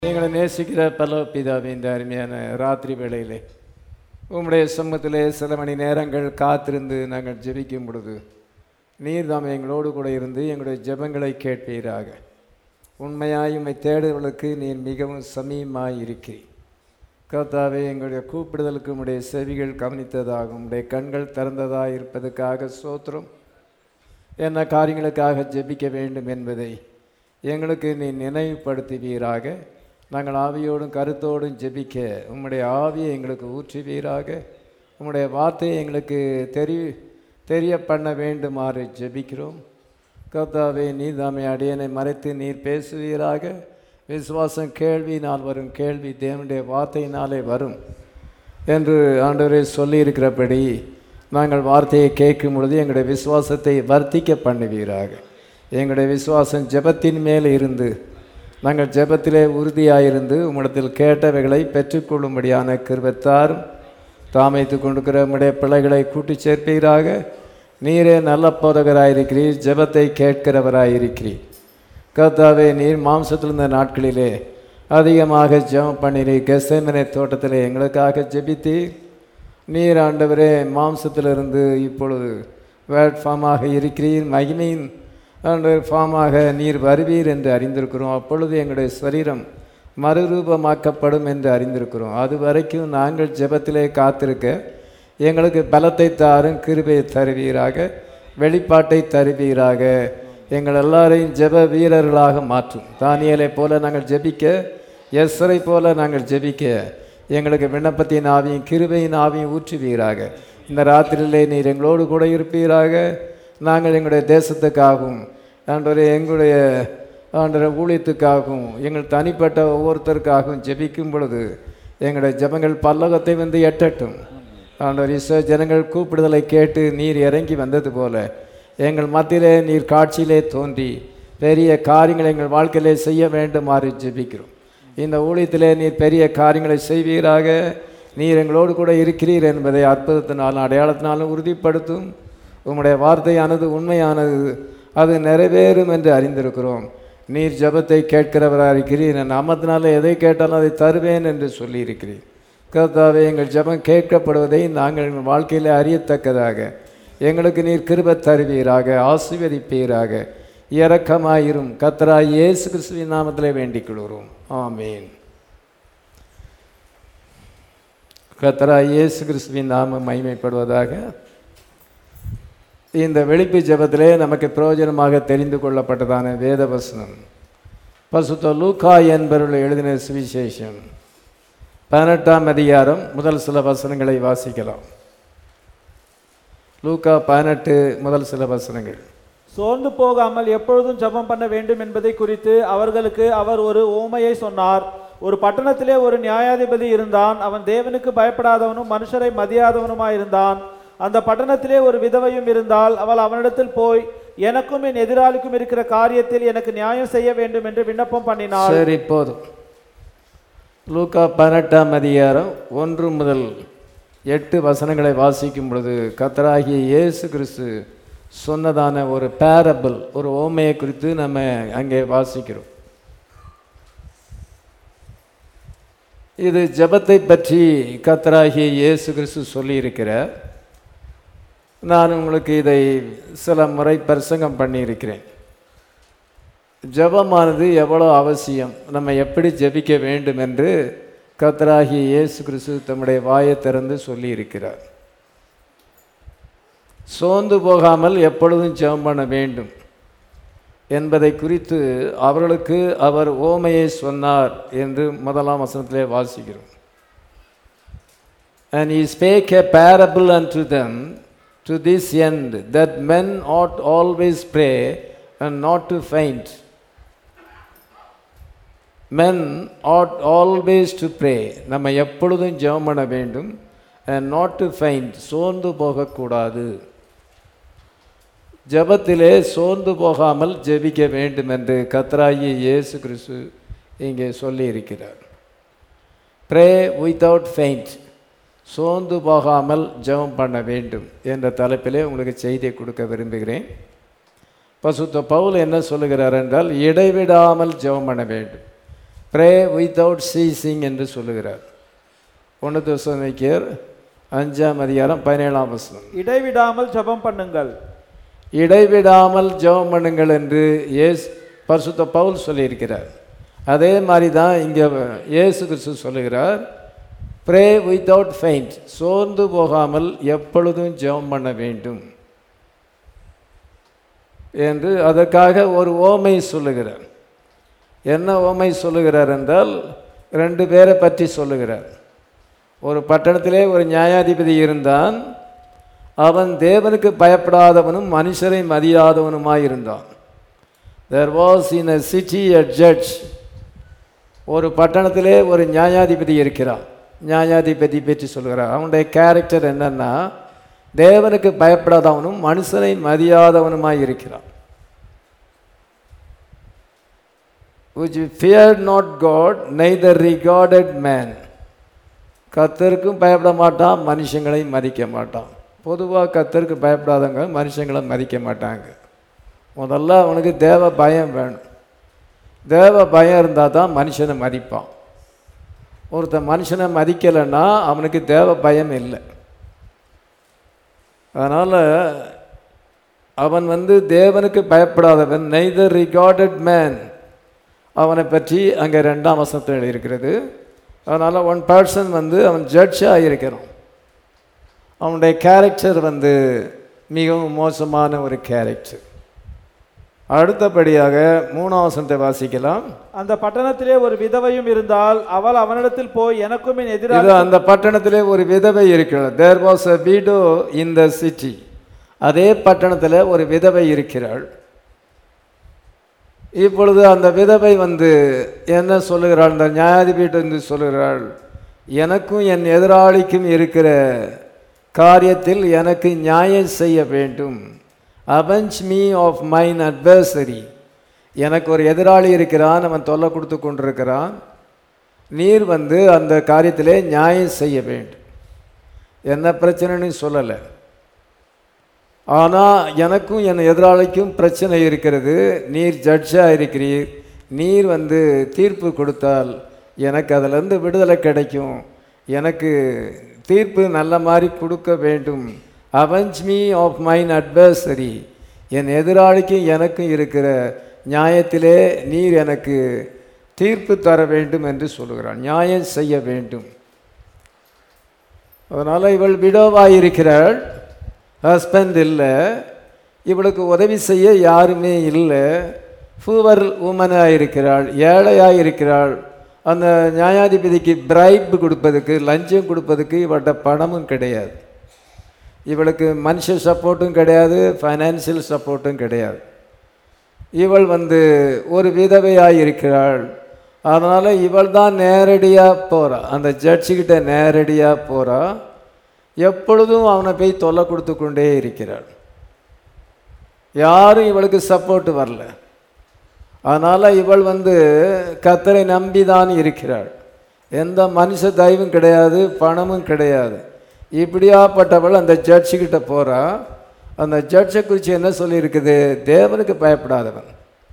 எங்களை நேசிக்கிற பல பிதாவே இந்த அருமையான ராத்திரி வேளையிலே உம்முடைய சமூகத்திலே சில மணி நேரங்கள் காத்திருந்து நாங்கள் ஜெபிக்கும் பொழுது நீர் தாம் எங்களோடு கூட இருந்து எங்களுடைய ஜெபங்களை கேட்பீராக உண்மையாய் உம்மை தேடுவர்களுக்கு நீர் மிகவும் சமீபமாய் இருக்கிறீர் கர்த்தாவே எங்களுடைய கூப்பிடுதலுக்கு உம்முடைய செவிகள் கவனித்ததாகும் உம்முடைய கண்கள் திறந்ததாக இருப்பதற்காக சோத்திரம் என்ன காரியங்களுக்காக ஜெபிக்க வேண்டும் என்பதை எங்களுக்கு நீ நினைவுபடுத்துவீராக நாங்கள் ஆவியோடும் கருத்தோடும் ஜெபிக்க உம்முடைய ஆவியை எங்களுக்கு ஊற்றுவீராக உம்முடைய வார்த்தையை எங்களுக்கு தெரி தெரிய பண்ண வேண்டுமாறு ஜெபிக்கிறோம் கர்த்தாவே நீர் தாமே அடியனை மறைத்து நீர் பேசுவீராக விசுவாசம் கேள்வியினால் வரும் கேள்வி தேவனுடைய வார்த்தையினாலே வரும் என்று ஆண்டவரே சொல்லியிருக்கிறபடி நாங்கள் வார்த்தையை கேட்கும் பொழுது எங்களுடைய விசுவாசத்தை வர்த்திக்க பண்ணுவீராக எங்களுடைய விசுவாசம் ஜெபத்தின் மேல் இருந்து நாங்கள் ஜெபத்திலே உறுதியாயிருந்து உம்மிடத்தில் கேட்டவைகளை பெற்றுக்கொள்ளும்படியான கிருபத்தாரும் தாமைத்து கொண்டிருக்கிற உம்முடைய பிள்ளைகளை கூட்டி சேர்ப்பீராக நீரே நல்ல போதகராயிருக்கிறீர் ஜெபத்தை கேட்கிறவராயிருக்கிறீர் கர்த்தாவே நீர் மாம்சத்தில் இருந்த நாட்களிலே அதிகமாக ஜெபம் பண்ணினீர் கெசமனை தோட்டத்தில் எங்களுக்காக ஜெபித்தீர் நீர் ஆண்டவரே மாம்சத்திலிருந்து இப்பொழுது வேட் ஃபார்மாக இருக்கிறீர் மகிமையின் ஆண்டவர் ஃபார்மாக நீர் வருவீர் என்று அறிந்திருக்கிறோம் அப்பொழுது எங்களுடைய சரீரம் மறுரூபமாக்கப்படும் என்று அறிந்திருக்கிறோம் அது வரைக்கும் நாங்கள் ஜெபத்திலே காத்திருக்க எங்களுக்கு பலத்தை தாரும் கிருபையை தருவீராக வெளிப்பாட்டை தருவீராக எங்கள் எல்லாரையும் ஜெப வீரர்களாக மாற்றும் தானியலை போல நாங்கள் ஜெபிக்க எஸ்ரை போல நாங்கள் ஜெபிக்க எங்களுக்கு விண்ணப்பத்தின் ஆவியும் கிருபையின் ஆவியும் ஊற்றுவீராக இந்த ராத்திரியிலே நீர் எங்களோடு கூட இருப்பீராக நாங்கள் எங்களுடைய தேசத்துக்காகவும் ஆண்டவரே எங்களுடைய ஆண்டவரை ஊழியத்துக்காகவும் எங்கள் தனிப்பட்ட ஒவ்வொருத்தருக்காகவும் ஜெபிக்கும் பொழுது எங்களுடைய ஜெபங்கள் பல்லகத்தை வந்து எட்டட்டும் ஆண்டவர் இஸ்ரோ ஜனங்கள் கூப்பிடுதலை கேட்டு நீர் இறங்கி வந்தது போல எங்கள் மத்தியிலே நீர் காட்சியிலே தோன்றி பெரிய காரியங்களை எங்கள் வாழ்க்கையிலே செய்ய வேண்டுமாறு ஜெபிக்கிறோம் இந்த ஊழியத்திலே நீர் பெரிய காரியங்களை செய்வீராக நீர் எங்களோடு கூட இருக்கிறீர் என்பதை அற்புதத்தினாலும் அடையாளத்தினாலும் உறுதிப்படுத்தும் உம்முடைய வார்த்தையானது உண்மையானது அது நிறைவேறும் என்று அறிந்திருக்கிறோம் நீர் ஜபத்தை கேட்கிறவராக இருக்கிறீர் என் நாமத்தினால எதை கேட்டாலும் அதை தருவேன் என்று சொல்லியிருக்கிறீர் கர்த்தாவே எங்கள் ஜபம் கேட்கப்படுவதை நாங்கள் எங்கள் வாழ்க்கையில் அறியத்தக்கதாக எங்களுக்கு நீர் கிருப தருவீராக ஆசீர்வதிப்பீராக இரக்கமாயிரும் கத்தரா இயேசு கிறிஸ்துவின் நாமத்திலே வேண்டிக் கொள்கிறோம் ஆமீன் கத்தரா இயேசு கிறிஸ்துவின் நாமம் மகிமைப்படுவதாக இந்த வெளிப்பு ஜபத்திலே நமக்கு பிரயோஜனமாக தெரிந்து கொள்ளப்பட்டதான வேத வசனம் பசுத்த லூக்கா என்பவர்கள் எழுதின சுவிசேஷம் பதினெட்டாம் அதிகாரம் முதல் சில வசனங்களை வாசிக்கலாம் லூக்கா பதினெட்டு முதல் சில வசனங்கள் சோர்ந்து போகாமல் எப்பொழுதும் ஜெபம் பண்ண வேண்டும் என்பதை குறித்து அவர்களுக்கு அவர் ஒரு ஓமையை சொன்னார் ஒரு பட்டணத்திலே ஒரு நியாயாதிபதி இருந்தான் அவன் தேவனுக்கு பயப்படாதவனும் மனுஷரை மதியாதவனுமாயிருந்தான் அந்த பட்டணத்திலே ஒரு விதவையும் இருந்தால் அவள் அவனிடத்தில் போய் எனக்கும் என் எதிராளிக்கும் இருக்கிற காரியத்தில் எனக்கு நியாயம் செய்ய வேண்டும் என்று விண்ணப்பம் பண்ணினாள் சரி போதும் லூக்கா பதினெட்டாம் அதிகாரம் ஒன்று முதல் எட்டு வசனங்களை வாசிக்கும் பொழுது கத்தராகிய இயேசு கிறிஸ்து சொன்னதான ஒரு பேரபிள் ஒரு ஓமையை குறித்து நம்ம அங்கே வாசிக்கிறோம் இது ஜெபத்தை பற்றி கத்தராகிய இயேசு கிறிஸ்து சொல்லியிருக்கிறார் நான் உங்களுக்கு இதை சில முறை பிரசங்கம் பண்ணியிருக்கிறேன் ஜெபமானது எவ்வளோ அவசியம் நம்ம எப்படி ஜெபிக்க வேண்டும் என்று கத்தராகிய இயேசு கிறிஸ்து தம்முடைய வாயை திறந்து சொல்லியிருக்கிறார் சோர்ந்து போகாமல் எப்பொழுதும் ஜெபம் பண்ண வேண்டும் என்பதை குறித்து அவர்களுக்கு அவர் ஓமையை சொன்னார் என்று முதலாம் வசனத்திலே வாசிக்கிறோம் And he spake a parable unto them to this end, that men ought always pray and not to faint. Men ought always to pray. நம்ம எப்பொழுதும் ஜெபம் பண்ண வேண்டும் and not to faint. சோர்ந்து போகக்கூடாது ஜெபத்திலே சோர்ந்து போகாமல் ஜெபிக்க வேண்டும் என்று கத்ராயி இயேசு கிறிஸ்து இங்கே சொல்லியிருக்கிறார் ப்ரே வித்தவுட் ஃபெயிண்ட் சோர்ந்து போகாமல் ஜெபம் பண்ண வேண்டும் என்ற தலைப்பிலே உங்களுக்கு செய்தியை கொடுக்க விரும்புகிறேன் பசுத்த பவுல் என்ன சொல்லுகிறார் என்றால் இடைவிடாமல் ஜெபம் பண்ண வேண்டும் ப்ரே வித்தவுட் சீசிங் என்று சொல்லுகிறார் ஒன்று தோசனிக்கர் அஞ்சாம் அதிகாரம் பதினேழாம் வசனம் இடைவிடாமல் ஜெபம் பண்ணுங்கள் இடைவிடாமல் ஜெபம் பண்ணுங்கள் என்று இயேசு பரிசுத்த பவுல் சொல்லியிருக்கிறார் அதே மாதிரி தான் இங்கே இயேசு கிறிஸ்து சொல்லுகிறார் ப்ரே வித்தவுட் ஃபெயிண்ட் சோர்ந்து போகாமல் எப்பொழுதும் ஜெபம் பண்ண வேண்டும் என்று அதற்காக ஒரு ஓமை சொல்லுகிறார் என்ன ஓமை சொல்லுகிறார் என்றால் ரெண்டு பேரை பற்றி சொல்லுகிறார் ஒரு பட்டணத்திலே ஒரு நியாயாதிபதி இருந்தான் அவன் தேவனுக்கு பயப்படாதவனும் மனுஷரை மதியாதவனுமாய் இருந்தான் there was in a city a judge ஒரு பட்டணத்திலே ஒரு நியாயாதிபதி இருக்கிறான் நியாயாதிபதி பற்றி சொல்கிறார் அவனுடைய கேரக்டர் என்னன்னா தேவனுக்கு பயப்படாதவனும் மனுஷனை மதியாதவனுமாய் இருக்கிறான் which feared not God neither regarded man கத்தருக்கும் பயப்பட மாட்டான் மனுஷங்களையும் மதிக்க மாட்டான் பொதுவாக கத்தருக்கு பயப்படாதவங்க மனுஷங்களை மதிக்க மாட்டாங்க முதல்ல அவனுக்கு தேவ பயம் வேணும் தேவ பயம் இருந்தால் தான் மனுஷனை மதிப்பான் ஒருத்தன் மனுஷனை மதிக்கலைன்னா அவனுக்கு தேவ பயம் இல்லை அதனால் அவன் வந்து தேவனுக்கு பயப்படாதவன் நெய்தர் ரிகார்டட் மேன் அவனை பற்றி அங்கே ரெண்டாம் வசனத்தில் இருக்கிறது அதனால் ஒன் பர்சன் வந்து அவன் ஜட்ஜாக இருக்கிறான் அவனுடைய கேரக்டர் வந்து மிகவும் மோசமான ஒரு கேரக்டர் அடுத்தபடியாக மூணாம் வசனத்தை வாசிக்கலாம் அந்த பட்டணத்திலே ஒரு விதவையும் இருந்தால் அவள் அவனிடத்தில் போய் எனக்கும் என் இது எதிராக அந்த பட்டணத்திலே ஒரு விதவை இருக்கிறாள் தேர் வாஸ் அ வீடோ இன் த சிட்டி அதே பட்டணத்தில் ஒரு விதவை இருக்கிறாள் இப்பொழுது அந்த விதவை வந்து என்ன சொல்லுகிறாள் இந்த நியாயாதிபதி வந்து சொல்லுகிறாள் எனக்கும் என் எதிராளிக்கும் இருக்கிற காரியத்தில் எனக்கு நியாயம் செய்ய வேண்டும் avenge me of mine adversary எனக்கு ஒரு எதிராளி இருக்கிறான் அவன் தொல்லை கொடுத்து கொண்டிருக்கிறான் நீர் வந்து அந்த காரியத்திலே நியாயம் செய்ய வேண்டும் என்ன பிரச்சனைன்னு சொல்லலை ஆனால் எனக்கும் என் எதிராளிக்கும் பிரச்சனை இருக்கிறது நீர் ஜட்ஜாக இருக்கிறீர் நீர் வந்து தீர்ப்பு கொடுத்தால் எனக்கு அதிலிருந்து விடுதலை கிடைக்கும் எனக்கு தீர்ப்பு நல்ல மாதிரி கொடுக்க வேண்டும் avenge me of mine adversary என் எதிராளிக்கும் எனக்கும் இருக்கிற நியாயத்திலே நீர் எனக்கு தீர்ப்பு தர வேண்டும் என்று சொல்லுகிறான் நியாயம் செய்ய வேண்டும் அதனால் இவள் விடோவாக இருக்கிறாள் ஹஸ்பண்ட் இல்லை இவளுக்கு உதவி செய்ய யாருமே இல்லை ஃபூவர் உமனாக இருக்கிறாள் ஏழையாக இருக்கிறாள் அந்த நியாயாதிபதிக்கு பிரைப் கொடுப்பதுக்கு லஞ்சம் கொடுப்பதுக்கு இவள்கிட்ட பணமும் கிடையாது இவளுக்கு மனுஷ சப்போர்ட்டும் கிடையாது ஃபைனான்சியல் சப்போர்ட்டும் கிடையாது இவள் வந்து ஒரு விதவையாக இருக்கிறாள் அதனால் இவள் தான் நேரடியாக போகிறா அந்த ஜட்ஜுக்கிட்ட நேரடியாக போகிறா எப்பொழுதும் அவனை போய் தொல்லை கொடுத்து கொண்டே இருக்கிறாள் யாரும் இவளுக்கு சப்போர்ட் வரல அதனால் இவள் வந்து கத்தரை நம்பி தான் இருக்கிறாள் எந்த மனுஷ தயவும் கிடையாது பணமும் கிடையாது இப்படியாப்பட்டவள் அந்த ஜட்ஜுக்கிட்ட போகிறா அந்த ஜட்ஜை குறித்து என்ன சொல்லியிருக்குது தேவனுக்கு பயப்படாதவன்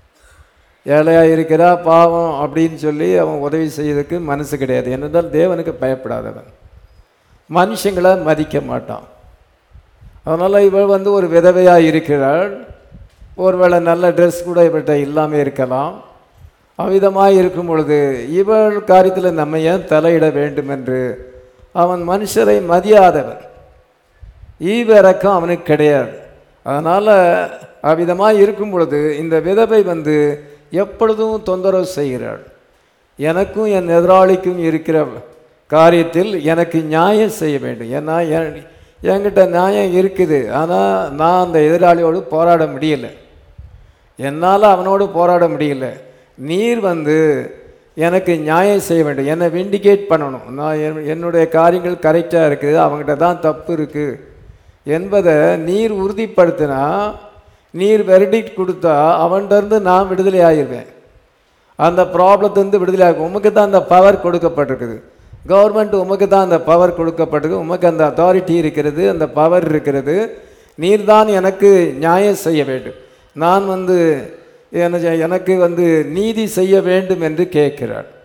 ஏழையாக இருக்கிறா பாவம் அப்படின்னு சொல்லி அவன் உதவி செய்யறதுக்கு மனசு கிடையாது என்னதான் தேவனுக்கு பயப்படாதவன் மனுஷங்களை மதிக்க மாட்டான் அதனால் இவள் வந்து ஒரு விதவையாக இருக்கிறாள் ஒருவேளை நல்ல ட்ரெஸ் கூட இவள்கிட்ட இல்லாமல் இருக்கலாம் அவ்விதமாக இருக்கும் பொழுது இவள் காரியத்தில் நம்ம ஏன் தலையிட வேண்டும் என்று அவன் மனுஷரை மதியாதவன் ஈவிறக்கம் அவனுக்கு கிடையாது அதனால் அவ்விதமாக இருக்கும் பொழுது இந்த விதவை வந்து எப்பொழுதும் தொந்தரவு செய்கிறாள் எனக்கும் என் எதிராளிக்கும் இருக்கிற காரியத்தில் எனக்கு நியாயம் செய்ய வேண்டும் ஏன்னா என்- என்கிட்ட நியாயம் இருக்குது ஆனால் நான் அந்த எதிராளியோடு போராட முடியல என்னால் அவனோடு போராட முடியல நீர் வந்து எனக்கு நியாயம் செய்ய வேண்டும் என்னை விண்டிகேட் பண்ணணும் நான் என்- என்னுடைய காரியங்கள் கரெக்டாக இருக்குது அவங்ககிட்ட தான் தப்பு இருக்குது என்பதை நீர் உறுதிப்படுத்தினா நீர் வெர்டிக்ட் கொடுத்தா அவன்கிட்டருந்து நான் விடுதலை ஆகிருவேன் அந்த ப்ராப்ளத்திலிருந்து விடுதலை ஆகும் உமக்கு தான் அந்த பவர் கொடுக்கப்பட்டிருக்குது கவர்மெண்ட் உமக்கு தான் அந்த பவர் கொடுக்கப்பட்டிருக்கு உமக்கு அந்த அத்தாரிட்டி இருக்கிறது அந்த பவர் இருக்கிறது நீர்தான் எனக்கு நியாயம் செய்ய வேண்டும் நான் வந்து என- எனக்கு வந்து நீதி செய்ய வேண்டும் என்று கேட்கிறாள்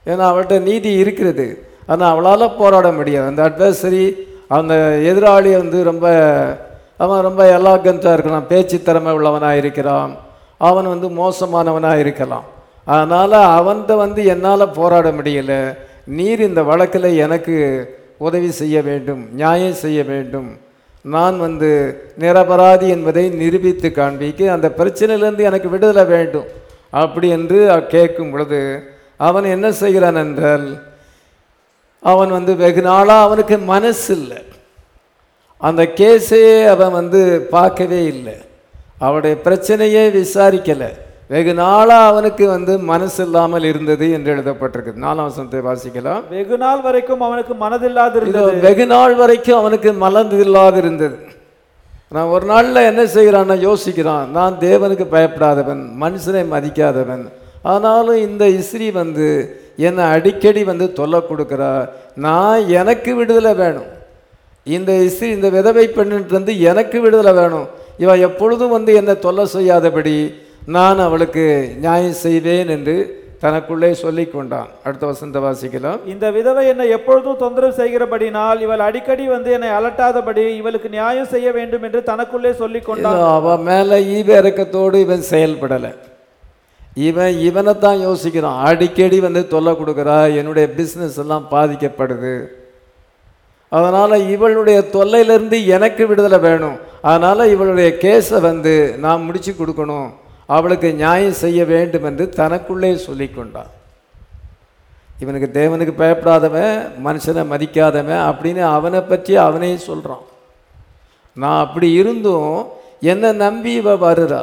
ஏன்னா அவள்கிட்ட நீதி இருக்கிறது ஆனால் அவளால் போராட முடியாது அந்த அட்வர்சரி அந்த எதிராளி வந்து ரொம்ப அவன் ரொம்ப எலாகண்ட்டாக இருக்கலாம் பேச்சு திறமை உள்ளவனாக இருக்கிறான் அவன் வந்து மோசமானவனாக இருக்கலாம் அதனால் அவன்கிட்ட வந்து என்னால் போராட முடியல நீர் இந்த வழக்கில் எனக்கு உதவி செய்ய வேண்டும் நியாயம் செய்ய வேண்டும் நான் வந்து நிரபராதி என்பதை நிரூபித்து காண்பிக்க அந்த பிரச்சனையிலேருந்து எனக்கு விடுதலை வேண்டும் அப்படி என்று கேட்கும் பொழுது அவன் என்ன செய்கிறான் என்றால் அவன் வந்து வெகு நாளாக அவனுக்கு மனசு இல்லை அந்த கேஸே அவன் வந்து பார்க்கவே இல்லை அவனுடைய பிரச்சனையே விசாரிக்கலை வெகு நாளாக அவனுக்கு வந்து மனசு இல்லாமல் இருந்தது என்று எழுதப்பட்டிருக்கு நாலாம் வசனத்தை வாசிக்கலாம் வெகு நாள் வரைக்கும் அவனுக்கு இதோ மனதில்லாதிருந்தது வெகு நாள் வரைக்கும் அவனுக்கு மலர்ந்து இல்லாது இருந்தது நான் ஒரு நாளில் என்ன செய்கிறான்னா யோசிக்கிறான் நான் தேவனுக்கு பயப்படாதவன் மனுஷனை மதிக்காதவன் ஆனாலும் இந்த இஸ்ரீ வந்து என்னை அடிக்கடி வந்து தொல்லை கொடுக்குறா நான் எனக்கு விடுதலை வேணும் இந்த இஸ்ரீ இந்த விதவை பெண்ணிட்டு வந்து எனக்கு விடுதலை வேணும் இவ எப்பொழுதும் வந்து என்னை தொல்லை செய்யாதபடி நான் அவளுக்கு நியாயம் செய்வேன் என்று தனக்குள்ளே சொல்லிக் கொண்டான் அடுத்த வசந்த வாசிக்கலாம் இந்த விதவை என்னை எப்பொழுதும் தொந்தரவு செய்கிறபடினால் இவள் அடிக்கடி வந்து என்னை அலட்டாதபடி இவளுக்கு நியாயம் செய்ய வேண்டும் என்று தனக்குள்ளே சொல்லிக் கொண்டான் இதோ அவன் மேலே ஈவ இறக்கத்தோடு இவன் செயல்படலை இவன் இவனை தான் யோசிக்கிறான் அடிக்கடி வந்து தொல்லை கொடுக்குறா என்னுடைய பிஸ்னஸ் எல்லாம் பாதிக்கப்படுது அதனால் இவளுடைய தொல்லையிலிருந்து எனக்கு விடுதலை வேணும் அதனால் இவளுடைய கேஸை வந்து நான் முடிச்சு கொடுக்கணும் அவளுக்கு நியாயம் செய்ய வேண்டும் என்று தனக்குள்ளே சொல்லிக் கொண்டான் இவனுக்கு தேவனுக்கு பயப்படாதவன் மனுஷனை மதிக்காதவன் அப்படின்னு அவனை பற்றி அவனே சொல்கிறான் நான் அப்படி இருந்தும் என்னை நம்பி இவ வருறா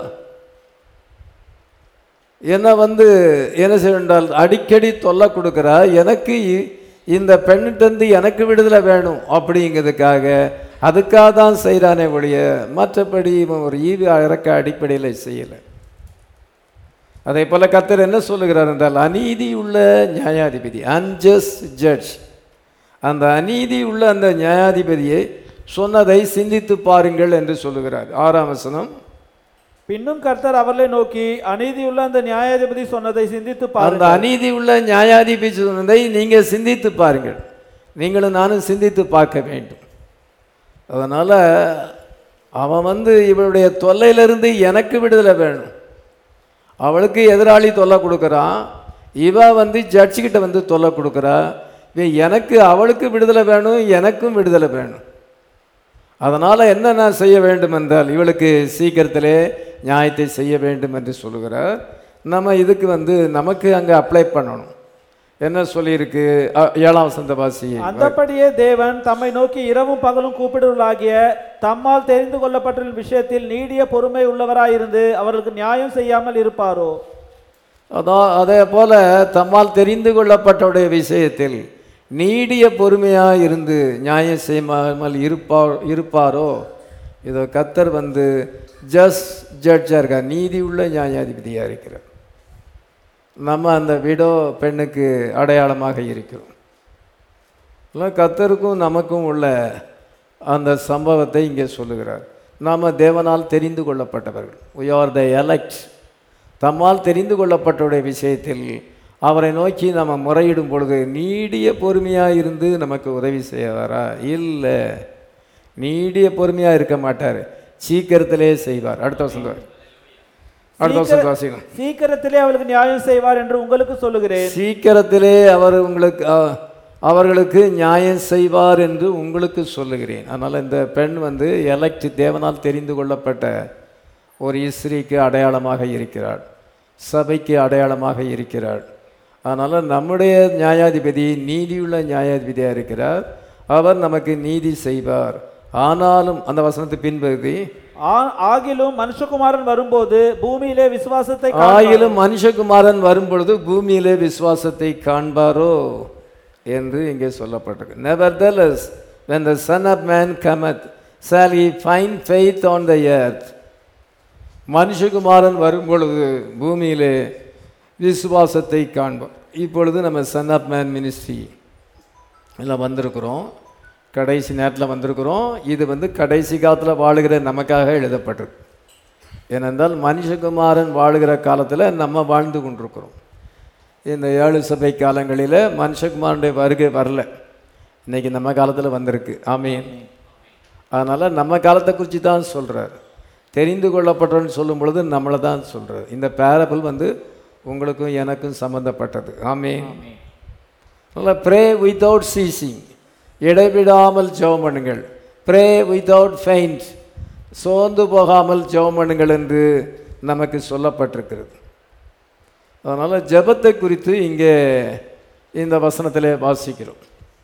என்னை வந்து என்ன செய்ய வேண்டால் அடிக்கடி தொல்லை கொடுக்குறா எனக்கு இ- இந்த பெண்ணிட்டருந்து எனக்கு விடுதலை வேணும் அப்படிங்கிறதுக்காக அதுக்காக தான் செய்கிறானே ஒழிய மற்றபடி இவன் ஒரு ஈவு இறக்க அடிப்படையில் செய்யலை அதே போல் கத்தர் என்ன சொல்லுகிறார் என்றால் அநீதி உள்ள நியாயாதிபதி அன்ஜஸ்ட் ஜட்ஜ் அந்த அநீதி உள்ள அந்த நியாயாதிபதியை சொன்னதை சிந்தித்து பாருங்கள் என்று சொல்லுகிறார் ஆறாம் வசனம் பின்னும் கர்த்தர் அவர்களை நோக்கி அநீதியுள்ள அந்த நியாயாதிபதி சொன்னதை சிந்தித்து அந்த பாருங்கள் அநீதி உள்ள நியாயாதிபதி சொன்னதை நீங்கள் சிந்தித்து பாருங்கள் நீங்களும் நானும் சிந்தித்து பார்க்க வேண்டும் அதனால் அவன் வந்து இவளுடைய தொல்லையிலிருந்து எனக்கு விடுதலை வேணும் அவளுக்கு எதிராளி தொல்லை கொடுக்குறான் இவ வந்து ஜட்ஜுக்கிட்ட வந்து தொல்லை கொடுக்குறா இவன் எனக்கு அவளுக்கு விடுதலை வேணும் எனக்கும் விடுதலை வேணும் அதனால் என்ன நான் செய்ய வேண்டும் என்றால் இவளுக்கு சீக்கிரத்திலே நியாயத்தை செய்ய வேண்டும் என்று சொல்லுகிறார் நம்ம இதுக்கு வந்து நமக்கு அங்கே அப்ளை பண்ணணும் என்ன சொல்லியிருக்கு அ, ஏழாம் வசந்த வாசி அந்தபடியே தேவன் தம்மை நோக்கி இரவும் பகலும் கூப்பிடுவர்களாகிய தம்மால் தெரிந்து கொள்ளப்பட்ட விஷயத்தில் நீடிய பொறுமை உள்ளவராயிருந்து அவர்களுக்கு நியாயம் செய்யாமல் இருப்பாரோ அதான் அதே போல தம்மால் தெரிந்து கொள்ளப்பட்டவுடைய விஷயத்தில் நீடிய பொறுமையாக இருந்து நியாயம் செய்யாமல் இருப்பா இருப்பாரோ இதோ கத்தர் வந்து ஜஸ்ட் ஜட்ஜாக இருக்கார் நீதி உள்ள நியாயாதிபதியாக இருக்கிறார் நம்ம அந்த விடோ பெண்ணுக்கு அடையாளமாக இருக்கிறோம் இல்லை கத்தருக்கும் நமக்கும் உள்ள அந்த சம்பவத்தை இங்கே சொல்லுகிறார் நாம் தேவனால் தெரிந்து கொள்ளப்பட்டவர்கள் we are the elect தம்மால் தெரிந்து கொள்ளப்பட்டவருடைய விஷயத்தில் அவரை நோக்கி நம்ம முறையிடும் பொழுது நீடிய பொறுமையாக இருந்து நமக்கு உதவி செய்வாரா இல்லை நீடிய பொறுமையாக இருக்க மாட்டார் சீக்கிரத்திலே செய்வார் அடுத்த வருஷம் அடுத்த வருஷம் வாசிக்கணும் சீக்கிரத்திலே அவளுக்கு நியாயம் செய்வார் என்று உங்களுக்கு சொல்லுகிறேன் சீக்கிரத்திலே அவர் உங்களுக்கு அ, அவர்களுக்கு நியாயம் செய்வார் என்று உங்களுக்கு சொல்லுகிறேன் அதனால் இந்த பெண் வந்து எலக்ட் தேவனால் தெரிந்து கொள்ளப்பட்ட ஒரு இஸ்ரீக்கு அடையாளமாக இருக்கிறாள் சபைக்கு அடையாளமாக இருக்கிறாள் அதனால் நம்முடைய நியாயாதிபதி நீதியுள்ள நியாயாதிபதியாக இருக்கிறார் அவர் நமக்கு நீதி செய்வார் ஆனாலும் அந்த வசனத்து பின்பகுதி ஆ- ஆகிலும் மனுஷகுமாரன் வரும்போது பூமியிலே விசுவாசத்தை காண்பார். ஆயிலும் மனுஷகுமாரன் வரும்பொழுது பூமியிலே விசுவாசத்தை காண்பாரோ என்று இங்கே சொல்லப்பட்டிருக்கு nevertheless when the son of man cometh shall he find faith on the earth மனுஷகுமாரன் வரும்பொழுது பூமியிலே விசுவாசத்தை காண்போம் இப்பொழுது நம்ம சன் ஆஃப் மேன் மினிஸ்ட்ரி எல்லாம் வந்திருக்கிறோம் கடைசி நேரத்தில் வந்திருக்கிறோம் இது வந்து கடைசி காலத்தில் வாழுகிற நமக்காக எழுதப்பட்டிருக்கு ஏனென்றால் மனுஷகுமாரன் வாழுகிற காலத்தில் நம்ம வாழ்ந்து கொண்டிருக்கிறோம் இந்த ஏழு சபை காலங்களில் மனுஷகுமாரனுடைய வருகை வரல இன்னைக்கு நம்ம காலத்தில் வந்திருக்கு ஆமீன் அதனால் நம்ம காலத்தை குறித்து தான் சொல்கிறார் தெரிந்து கொள்ளப்பட்டோன்னு சொல்லும் பொழுது நம்மளை தான் சொல்கிறார் இந்த பேரபிள் வந்து உங்களுக்கும் எனக்கும் சம்மந்தப்பட்டது ஆமீன் அதனால் ப்ரே வித்தவுட் சீசிங் இடைவிடாமல் ஜெபம் பண்ணுங்கள் ப்ரே வித்தவுட் ஃபெயின்ட் சோர்ந்து போகாமல் ஜெபம் பண்ணுங்கள் என்று நமக்கு சொல்லப்பட்டிருக்கிறது அதனால் ஜெபத்தை குறித்து இங்கே இந்த வசனத்திலே வாசிக்கிறோம்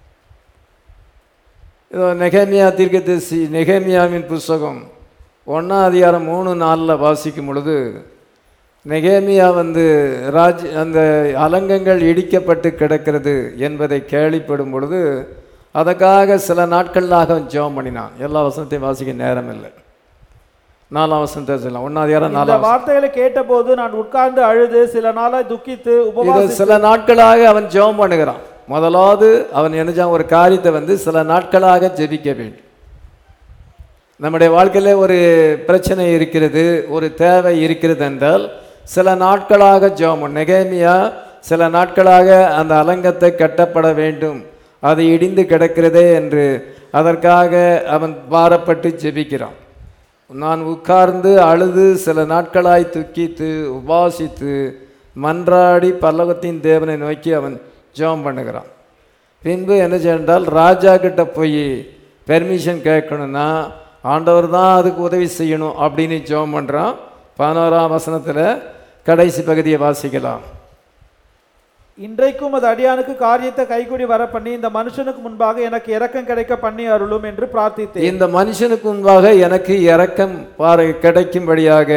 இதோ நெகேமியா தீர்க்கதரிசி நெகேமியாவின் புஸ்தகம் ஒன்றாம் அதிகாரம் மூணு நாளில் வாசிக்கும் பொழுது நெகேமியா வந்து ராஜ் அந்த அலங்கங்கள் இடிக்கப்பட்டு கிடக்கிறது என்பதை கேள்விப்படும் பொழுது அதற்காக சில நாட்களாக அவன் ஜெபம் பண்ணினான் எல்லா வசனத்தையும் வாசிக்க நேரம் இல்லை நாலாம் வசனத்தை சொல்லலாம் ஒன்றாம் அதிகாரம் இந்த நாலாம் வார்த்தைகளை கேட்டபோது நான் உட்கார்ந்து அழுது சில நாளாய் துக்கித்து இது உபவாசி சில நாட்களாக அவன் ஜெபம் பண்ணுகிறான் முதலாவது அவன் என்னச்சான் ஒரு காரியத்தை வந்து சில நாட்களாக ஜெபிக்க வேண்டும் நம்முடைய வாழ்க்கையில ஒரு பிரச்சனை இருக்கிறது ஒரு தேவை இருக்கிறது என்றால் சில நாட்களாக ஜெபம் நெகேமியா சில நாட்களாக அந்த அலங்கத்தை கட்டப்பட வேண்டும் அது இடிந்து கிடக்கிறதே என்று அதற்காக அவன் பாரப்பட்டு ஜெபிக்கிறான் நான் உட்கார்ந்து அழுது சில நாட்களாய் துக்கித்து உபாசித்து மன்றாடி பல்லவத்தின் தேவனை நோக்கி அவன் ஜெபம் பண்ணுகிறான் பின்பு என்ன செய்தால் ராஜா கிட்ட போய் பெர்மிஷன் கேட்கணும்னா ஆண்டவர் தான் அதுக்கு உதவி செய்யணும் அப்படின்னு ஜெபம் பண்ணுறான் பதினோராம் வசனத்தில் கடைசி பகுதியை வாசிக்கலாம் இன்றைக்கும் அது அடியானுக்கு காரியத்தை கைகூடி வர பண்ணி இந்த மனுஷனுக்கு முன்பாக எனக்கு இரக்கம் கிடைக்க பண்ணி அருளும் என்று பிரார்த்தித்தேன் இந்த மனுஷனுக்கு முன்பாக எனக்கு இரக்கம் பாரு கிடைக்கும்படியாக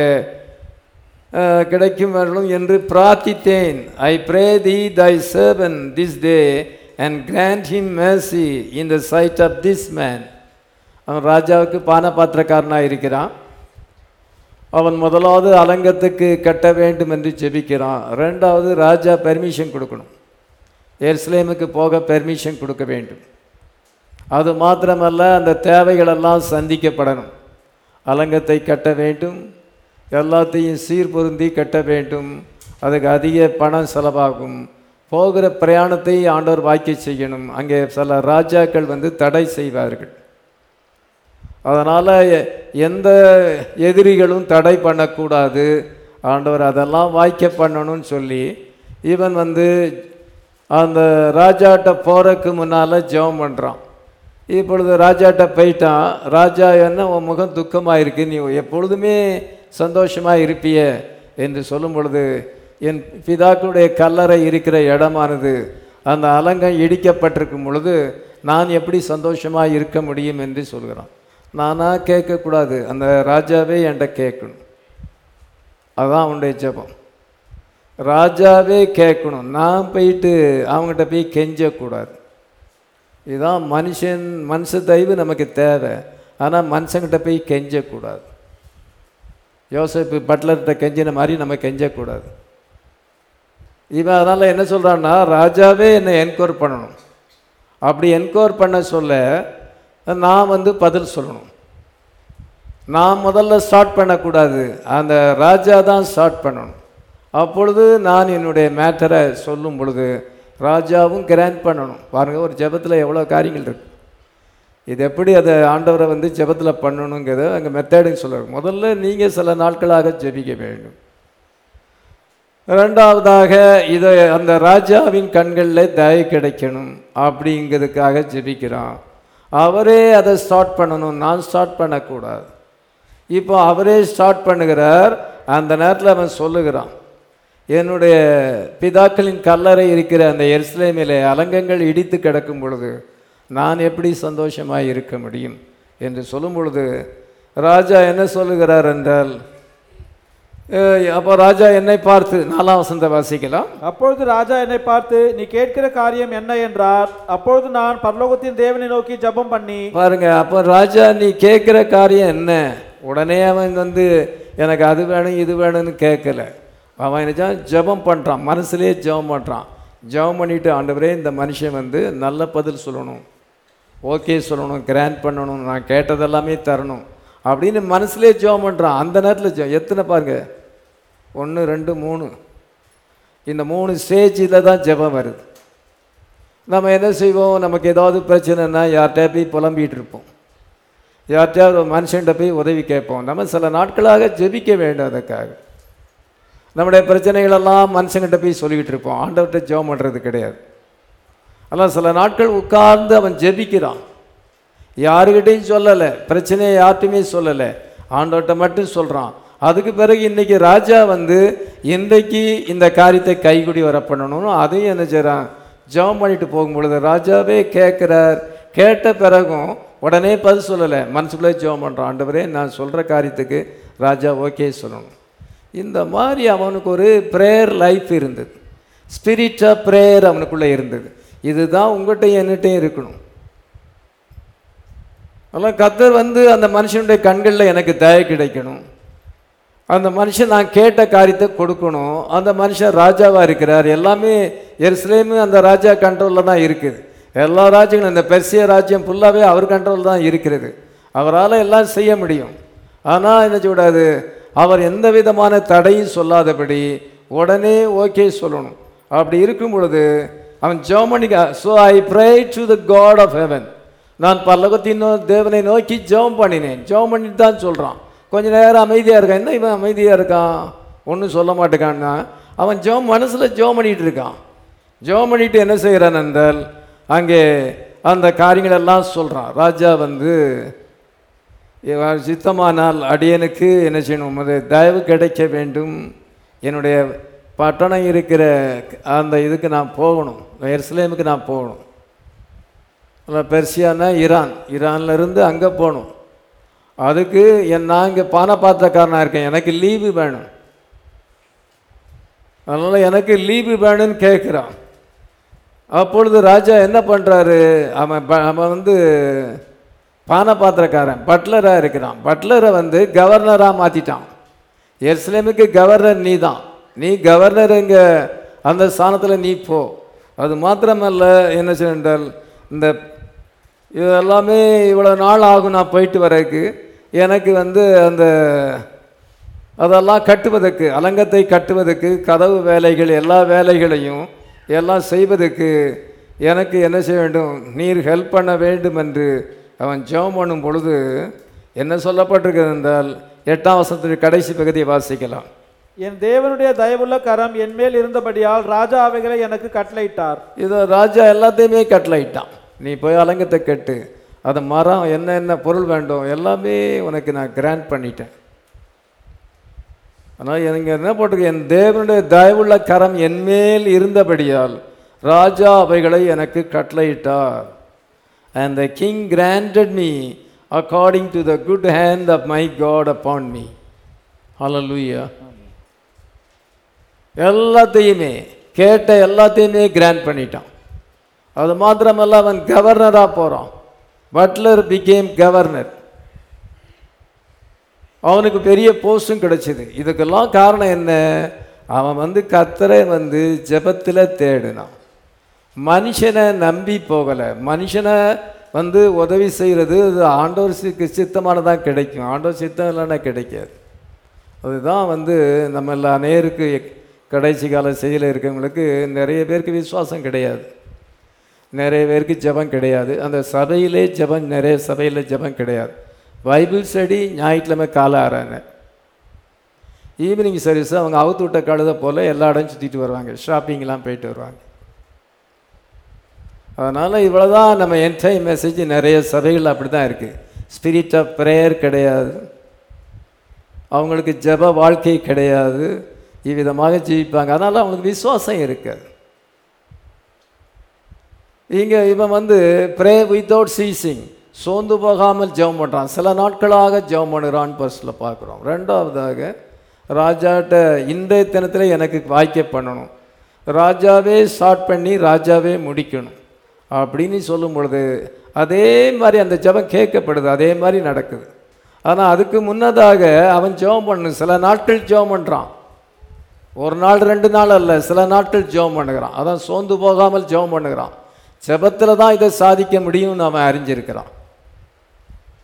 அஹ், கிடைக்கும் வரலும் என்று பிரார்த்தித்தேன் I pray thee thy servant this day and grant him mercy in the sight of this man அவன் ராஜாவுக்கு பானபாத்திரக்காரனாக இருக்கிறான் அவன் முதலாவது அலங்கத்துக்கு கட்ட வேண்டும் என்று ஜெபிக்கிறான் ரெண்டாவது ராஜா பெர்மிஷன் கொடுக்கணும் எருசலேமுக்கு போக பெர்மிஷன் கொடுக்க வேண்டும் அது மாத்திரமல்ல அந்த தேவைகளெல்லாம் சந்திக்கப்படணும் அலங்கத்தை கட்ட வேண்டும் எல்லாத்தையும் சீர்பொருந்தி கட்ட வேண்டும் அதுக்கு அதிக பணம் செலவாகும் போகிற பிரயாணத்தை ஆண்டவர் வாக்கிய செய்யணும் அங்கே சில ராஜாக்கள் வந்து தடை செய்வார்கள் அதனால் எந்த எதிரிகளும் தடை பண்ணக்கூடாது ஆண்டவர் அதெல்லாம் வாய்க்க பண்ணணும்னு சொல்லி இவன் வந்து அந்த ராஜாட்ட போகிறதுக்கு முன்னால் ஜெபம் பண்ணுறான் இப்பொழுது ராஜாட்ட போயிட்டான் ராஜா என்ன உன் முகம் துக்கமாக இருக்கு நீ எப்பொழுதுமே சந்தோஷமாக இருப்பிய என்று சொல்லும் பொழுது என் பிதாக்களுடைய கல்லறை இருக்கிற இடமானது அந்த அலங்கம் இடிக்கப்பட்டிருக்கும் பொழுது நான் எப்படி சந்தோஷமாக இருக்க முடியும் என்று சொல்கிறான் நானாக கேட்கக்கூடாது அந்த ராஜாவே என்கிட்ட கேட்கணும் அதுதான் அவனுடைய ஜெபம் ராஜாவே கேட்கணும் நான் போயிட்டு அவங்ககிட்ட போய் கெஞ்சக்கூடாது இதுதான் மனுஷன் மனுஷ தயவு நமக்கு தேவை ஆனால் மனுஷங்கிட்ட போய் கெஞ்சக்கூடாது யோசப்பு பட்லர்கிட்ட கெஞ்சின மாதிரி நம்ம கெஞ்சக்கூடாது இவன் அதனால் என்ன சொல்கிறான்னா ராஜாவே என்னை என்கொயர் பண்ணணும் அப்படி என்கொயர் பண்ண சொல்ல நான் வந்து பதில் சொல்லணும் நான் முதல்ல ஸ்டார்ட் பண்ணக்கூடாது அந்த ராஜா தான் ஸ்டார்ட் பண்ணணும் அப்பொழுது நான் என்னுடைய மேட்டரை சொல்லும் பொழுது ராஜாவும் கிராண்ட் பண்ணணும் பாருங்கள் ஒரு ஜெபத்தில் எவ்வளோ காரியங்கள் இருக்கு இது எப்படி அதை ஆண்டவரை வந்து ஜெபத்தில் பண்ணணுங்கிறத அங்கே மெத்தடுன்னு சொல்லுவாங்க முதல்ல நீங்கள் சில நாட்களாக ஜெபிக்க வேண்டும் ரெண்டாவதாக இதை அந்த ராஜாவின் கண்களில் தயை கிடைக்கணும் அப்படிங்கிறதுக்காக ஜெபிக்கிறான் அவரே அதை ஸ்டார்ட் பண்ணணும் நான் ஸ்டார்ட் பண்ணக்கூடாது இப்போ அவரே ஸ்டார்ட் பண்ணுகிறார் அந்த நேரத்தில் அவன் சொல்லுகிறான் என்னுடைய பிதாக்களின் கல்லறை இருக்கிற அந்த எருசலேமிலே அலங்கங்கள் இடித்து கிடக்கும் பொழுது நான் எப்படி சந்தோஷமாக இருக்க முடியும் என்று சொல்லும் பொழுது ராஜா என்ன சொல்லுகிறார் என்றால் அஹ், அப்போ ராஜா என்னை பார்த்து நாலாம் வசந்த வாசிக்கலாம் அப்பொழுது ராஜா என்னை பார்த்து நீ கேட்கிற காரியம் என்ன என்றார் அப்பொழுது நான் பரலோகத்தின் தேவனை நோக்கி ஜெபம் பண்ணி பாருங்க அப்போ ராஜா நீ கேட்குற காரியம் என்ன உடனே அவன் வந்து எனக்கு அது வேணும் இது வேணும்னு கேட்கல அவன் என்ன ஜெபம் பண்ணுறான் மனசுலேயே ஜெபம் பண்ணுறான் ஜெபம் பண்ணிட்டு ஆண்டவரே இந்த மனுஷன் வந்து நல்ல பதில் சொல்லணும் ஓகே சொல்லணும் கிராண்ட் பண்ணணும் நான் கேட்டதெல்லாமே தரணும் அப்படின்னு மனசுலேயே ஜெபம் பண்ணுறான் அந்த நேரத்தில் ஜெபம் எத்தனை பாருங்க ஒன்று ரெண்டு மூணு இந்த மூணு ஸ்டேஜில் தான் ஜெபம் வருது நம்ம என்ன செய்வோம் நமக்கு ஏதாவது பிரச்சனைன்னா யார்கிட்ட போய் புலம்பிகிட்டு இருப்போம் யார்கிட்டயாவது ஒரு மனுஷன்கிட்ட போய் உதவி கேட்போம் நம்ம சில நாட்களாக ஜெபிக்க வேண்டும் அதுக்காக நம்முடைய பிரச்சனைகளெல்லாம் மனுஷங்கிட்ட போய் சொல்லிக்கிட்டு இருப்போம் ஆண்டவர்கிட்ட ஜெபம் பண்ணுறது கிடையாது ஆனால் சில நாட்கள் உட்கார்ந்து அவன் ஜெபிக்கிறான் யாருக்கிட்டையும் சொல்லலை பிரச்சனையை யார்ட்டையுமே சொல்லலை ஆண்டவர்கிட்ட மட்டும் சொல்கிறான் அதுக்கு பிறகு இன்னைக்கு ராஜா வந்து இன்றைக்கு இந்த காரியத்தை கைகுடி வர பண்ணணும்னு அதையும் என்ன செய்கிறான் ஜெபம் பண்ணிட்டு போகும்பொழுது ராஜாவே கேட்குறார் கேட்ட பிறகும் உடனே பதில் சொல்லலை மனசுக்குள்ளே ஜெபம் பண்ணுறான் ஆண்டவரே நான் சொல்கிற காரியத்துக்கு ராஜா ஓகே சொல்லணும் இந்த மாதிரி அவனுக்கு ஒரு ப்ரேயர் லைஃப் இருந்தது ஸ்பிரிட் ஆஃப் ப்ரேயர் அவனுக்குள்ளே இருந்தது இதுதான் உங்கள்கிட்ட என்கிட்டையும் இருக்கணும் அதெல்லாம் கத்தர் வந்து அந்த மனுஷனுடைய கண்களில் எனக்கு தயை கிடைக்கணும் அந்த மனுஷன் நான் கேட்ட காரியத்தை கொடுக்கணும் அந்த மனுஷன் ராஜாவாக இருக்கிறார் எல்லாமே எருசலேமு அந்த ராஜா கண்ட்ரோலில் தான் இருக்குது எல்லா ராஜ்யங்களும் இந்த பெர்சிய ராஜ்யம் ஃபுல்லாகவே அவர் கண்ட்ரோல் தான் இருக்கிறது அவரால் எல்லாம் செய்ய முடியும் ஆனால் என்ன கூடாது அவர் எந்த விதமான தடையும் சொல்லாதபடி உடனே ஓகே சொல்லணும் அப்படி இருக்கும் பொழுது அவன் ஜெர்மனிக்கு so I pray to the God of heaven நான் பல்லகத்தின் நோ- தேவனை நோக்கி ஜெபம் பண்ணினேன் ஜெபம் பண்ணிட்டு தான் சொல்கிறான் கொஞ்ச நேரம் அமைதியாக இருக்கான் என்ன இவன் அமைதியாக இருக்கான் ஒன்றும் சொல்ல மாட்டேக்கான்னா அவன் ஜெபம் மனசில் ஜெபம் பண்ணிட்டு இருக்கான் ஜெபம் பண்ணிட்டு என்ன செய்கிறான் என்றால் அங்கே அந்த காரியங்கள் எல்லாம் சொல்கிறான் ராஜா வந்து இவன் சித்தமானால் அடியனுக்கு என்ன செய்யணும் உமது தயவு கிடைக்க வேண்டும் என்னுடைய பட்டணம் இருக்கிற அந்த இதுக்கு நான் போகணும் எருசலேமுக்கு நான் போகணும் அதான் பெர்சியானா ஈரான் ஈரான்ல இருந்து அங்கே போகணும் அதுக்கு என் நான் இங்கே பானபாத்திரக்காரனாக இருக்கேன் எனக்கு லீவு வேணும் அதனால் எனக்கு லீவு வேணும்னு கேட்குறான் அப்பொழுது ராஜா என்ன பண்ணுறாரு அவன் ப- அவன் வந்து பானபாத்திரக்காரன் பட்லராக இருக்கிறான் பட்லரை வந்து கவர்னராக மாற்றிட்டான் எருசலேமுக்கு கவர்னர் நீ தான் நீ கவர்னர் இங்கே அந்த ஸ்தானத்தில் நீ போ அது மாத்திரமல்ல என்ன செய்தால் இந்த இது எல்லாமே இவ்வளோ நாள் ஆகும் நான் போயிட்டு வரதுக்கு எனக்கு வந்து அந்த அதெல்லாம் கட்டுவதற்கு அலங்கத்தை கட்டுவதற்கு கதவு வேலைகள் எல்லா வேலைகளையும் எல்லாம் செய்வதற்கு எனக்கு என்ன செய்ய வேண்டும் நீர் ஹெல்ப் பண்ண வேண்டும் என்று அவன் ஜெபம் பண்ணும் பொழுது என்ன சொல்லப்பட்டிருக்கிறது என்றால் எட்டாம் வசனத்தின் கடைசி பகுதியை வாசிக்கலாம் என் தேவனுடைய தயவுள்ள கரம் என் மேல் இருந்தபடியால் ராஜா அவைகளை எனக்கு கட்டளையிட்டார் இதை ராஜா எல்லாத்தையுமே கட்டளையிட்டான் நீ போய் அலங்கத்தை கட்டு அது மரம் என்ன என்ன பொருள் வேண்டும் எல்லாமே உனக்கு நான் கிராண்ட் பண்ணிட்டேன் ஆனால் எனக்கு என்ன போட்டிருக்கு என் தேவனுடைய தயவுள்ள கரம் என்மேல் இருந்தபடியால் ராஜா அவைகளை எனக்கு கட்டளையிட்டார் and the king granted me according to the good hand of my God upon me ஹalleluya எல்லாத்தையுமே கேட்ட எல்லாத்தையுமே கிராண்ட் பண்ணிட்டான் அது மாத்திரமல்ல அவன் கவர்னராக போகிறான் பட்லர் பிகேம் கவர்னர் அவனுக்கு பெரிய போஸ்டும் கிடைச்சிது இதுக்கெல்லாம் காரணம் என்ன அவன் வந்து கத்தரை வந்து ஜெபத்தில் தேடினான் மனுஷனை நம்பி போகலை மனுஷனை வந்து உதவி செய்கிறது அது ஆண்டவர் சி- சித்தமானதான் கிடைக்கும் ஆண்டவர் சித்தம் இல்லைன்னா கிடைக்காது அதுதான் வந்து நம்ம எல்லா நேருக்கு கடைசி கால செயலில் இருக்கவங்களுக்கு நிறைய பேருக்கு விசுவாசம் கிடையாது நிறைய பேருக்கு ஜெபம் கிடையாது அந்த சபையிலே ஜெபம் நிறைய சபையில் ஜெபம் கிடையாது பைபிள் ஸ்டடி ஞாயிற்றுக்கிழமை கால ஆறாங்க ஈவினிங் சர்வீஸ் அவங்க அவுத்து விட்ட கழுதை போல் எல்லா இடம் சுற்றிட்டு வருவாங்க ஷாப்பிங்லாம் போயிட்டு வருவாங்க அதனால் இவ்வளோதான் நம்ம என்டை மெசேஜ் நிறைய சபைகள் அப்படி தான் இருக்குது ஸ்பிரிட் ஆஃப் ப்ரேயர் கிடையாது அவங்களுக்கு ஜெப வாழ்க்கை கிடையாது இவ்விதமாக ஜீவிப்பாங்க அதனால் அவங்களுக்கு விசுவாசம் இருக்காது இங்கே இவன் வந்து ப்ரே வித்தவுட் சீசிங் சோர்ந்து போகாமல் ஜெபம் பண்ணுறான் சில நாட்களாக ஜெபம் பண்ணுறான்னு பர்ஸில் பார்க்குறோம் ரெண்டாவதாக ராஜாட்ட இன்றைய தினத்தில் எனக்கு வாய்க்க பண்ணணும் ராஜாவே ஸ்டார்ட் பண்ணி ராஜாவே முடிக்கணும் அப்படின்னு சொல்லும் பொழுது அதே மாதிரி அந்த ஜெபம் கேட்கப்படுது அதே மாதிரி நடக்குது ஆனால் அதுக்கு முன்னதாக அவன் ஜெபம் பண்ணணும் சில நாட்கள் ஜெபம் பண்ணுறான் ஒரு நாள் ரெண்டு நாள் அல்ல சில நாட்கள் ஜெபம் பண்ணுகிறான் அதான் சோர்ந்து போகாமல் ஜெபம் பண்ணுகிறான் ஜெபத்தில் தான் இதை சாதிக்க முடியும்னு அவன் அறிஞ்சிருக்கிறான்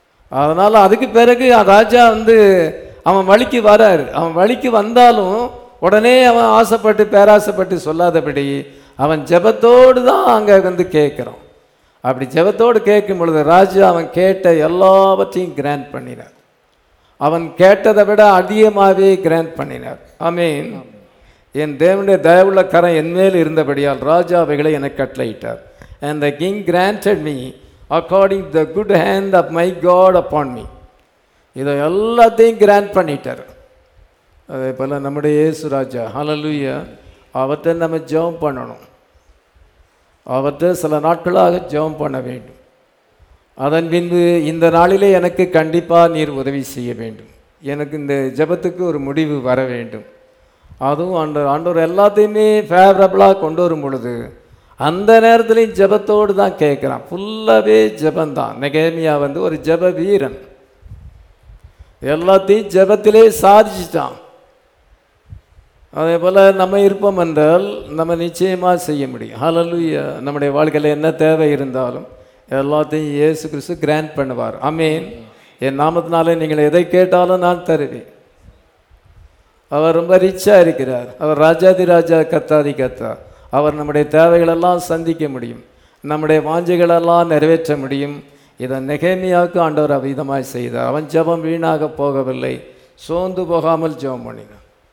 அதனால் அதுக்கு பிறகு ராஜா வந்து அவன் வழிக்கு வராரு அவன் வழிக்கு வந்தாலும் உடனே அவன் ஆசைப்பட்டு பேராசைப்பட்டு சொல்லாதபடி அவன் ஜெபத்தோடு தான் அங்கே வந்து கேட்குறான் அப்படி ஜெபத்தோடு கேட்கும் பொழுது ராஜா அவன் கேட்ட எல்லாவற்றையும் கிராண்ட் பண்ணினார் அவன் கேட்டதை விட அதிகமாகவே கிராண்ட் பண்ணினார் ஆமீன் என் தேவனுடைய தயவுள்ள கரம் என் மேல் இருந்தபடியால் ராஜா அவைகளை எனக்கு கட்டளையிட்டார் and the king granted me according the good hand of my God upon me இதை எல்லாத்தையும் கிராண்ட் பண்ணிட்டார் அதே போல் நம்முடைய இயேசு ராஜா ஹalleluya அவர்கிட்ட நம்ம ஜெபம் பண்ணணும் அவர்கிட்ட சில நாட்களாக ஜெபம் பண்ண வேண்டும் அதன் பின்பு இந்த நாளிலே எனக்கு கண்டிப்பாக நீர் உதவி செய்ய வேண்டும் எனக்கு இந்த ஜெபத்துக்கு ஒரு முடிவு வர வேண்டும் அதுவும் ஆண்டவர் ஆண்டவர் எல்லாத்தையுமே ஃபேவரபுளாக கொண்டு வரும் பொழுது அந்த நேரத்துலையும் ஜெபத்தோடு தான் கேட்குறான் ஃபுல்லாகவே ஜெபந்தான் நெகேமியா வந்து ஒரு ஜெப வீரன் எல்லாத்தையும் ஜெபத்திலே சாதிச்சிட்டான் அதே போல் நம்ம இருப்போம் என்றால் நம்ம நிச்சயமாக செய்ய முடியும் ஹalleluya நம்முடைய வாழ்க்கையில் என்ன தேவை இருந்தாலும் எல்லாத்தையும் இயேசு கிறிஸ்து கிராண்ட் பண்ணுவார் ஆமீன் என் நாமத்தினாலே நீங்கள் எதை கேட்டாலும் நான் தருவேன் அவர் ரொம்ப ரிச்சாக இருக்கிறார் அவர் ராஜாதி ராஜா கத்தாதி கத்தா அவர் நம்முடைய தேவைகளெல்லாம் சந்திக்க முடியும் நம்முடைய வாஞ்சைகளெல்லாம் நிறைவேற்ற முடியும் இதை நெகேமியாவுக்கு ஆண்டவர் அவ்விதமாய் செய்தார் அவன் ஜெபம் வீணாக போகவில்லை சோர்ந்து போகாமல் ஜெபம் பண்ணினான்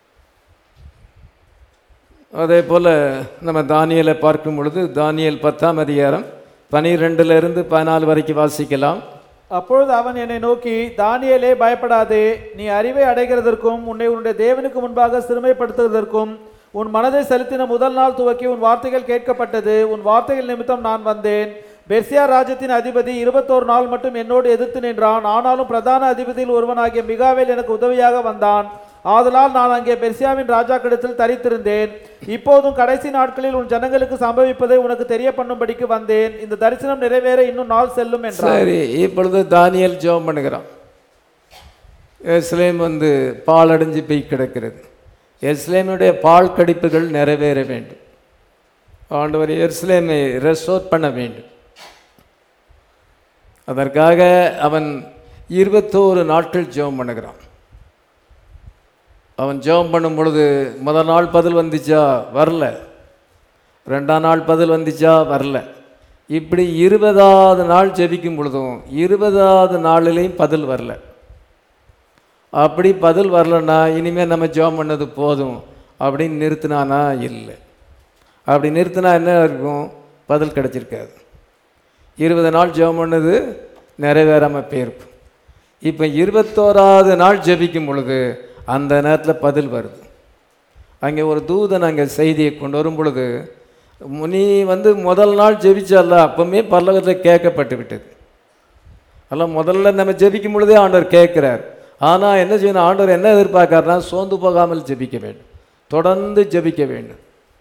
அதே போல் நம்ம தானியலை பார்க்கும் பொழுது தானியல் பத்தாம் அதிகாரம் பனிரெண்டுலேருந்து பதினாலு வரைக்கும் வாசிக்கலாம் அப்பொழுது அவன் என்னை நோக்கி தானியேலே பயப்படாதே நீ அறிவை அடைகிறதற்கும் உன்னை உன்னுடைய தேவனுக்கு முன்பாக சிறுமைப்படுத்துவதற்கும் உன் மனதை செலுத்தின முதல் நாள் துவக்கி உன் வார்த்தைகள் கேட்கப்பட்டது உன் வார்த்தைகள் நிமித்தம் நான் வந்தேன் பெர்சியா ராஜ்யத்தின் அதிபதி இருபத்தோரு நாள் மட்டும் என்னோடு எதிர்த்து நின்றான் ஆனாலும் பிரதான அதிபதியில் ஒருவனாகிய மிகாவேல் எனக்கு உதவியாக வந்தான் ஆதலால் நான் அங்கே பெர்சியாவின் ராஜாக்களிடத்தில் தரித்திருந்தேன் இப்போதும் கடைசி நாட்களில் உன் ஜனங்களுக்கு சம்பவிப்பதை உனக்கு தெரிய பண்ணும்படிக்கு வந்தேன் இந்த தரிசனம் நிறைவேற இன்னும் நாள் செல்லும் என்றார் சரி இப்பொழுது தானியல் ஜெபம் பண்ணுகிறான் எஸ்லேம் வந்து பால் அடைஞ்சு போய் கிடக்கிறது எஸ்லேமுடைய பால் கடிப்புகள் நிறைவேற வேண்டும் ஆண்டவர் எருசலேமை ரெஸ்டோர் பண்ண வேண்டும் அதற்காக அவன் இருபத்தோரு நாட்கள் ஜெபம் பண்ணுகிறான் அவன் ஜெபம் பண்ணும் பொழுது முதல் நாள் பதில் வந்துச்சா வரல ரெண்டாம் நாள் பதில் வந்துச்சா வரல இப்படி இருபதாவது நாள் ஜெபிக்கும் பொழுதும் இருபதாவது நாளிலையும் பதில் வரல அப்படி பதில் வரலன்னா இனிமேல் நம்ம ஜெபம் பண்ணது போதும் அப்படின்னு நிறுத்தினானா இல்லை அப்படி நிறுத்தினா என்ன இருக்கும் பதில் கிடச்சிருக்காது இருபது நாள் ஜெபம் பண்ணது நிறைவேறாமல் போயிருக்கும் இப்போ இருபத்தோராவது நாள் ஜெபிக்கும் பொழுது அந்த நேரத்தில் பதில் வருது அங்கே ஒரு தூதன் அங்கே செய்தியை கொண்டு வரும் பொழுது நீ வந்து முதல் நாள் ஜெபிச்சல்ல அப்பவுமே பல்லவத்தில் கேட்கப்பட்டு விட்டது அல்ல முதல்ல நம்ம ஜெபிக்கும் பொழுதே ஆண்டவர் கேட்குறார் ஆனால் என்ன செய்யணும் ஆண்டவர் என்ன எதிர்பார்க்கறாருன்னா சோர்ந்து போகாமல் ஜெபிக்க வேண்டும் தொடர்ந்து ஜெபிக்க வேண்டும்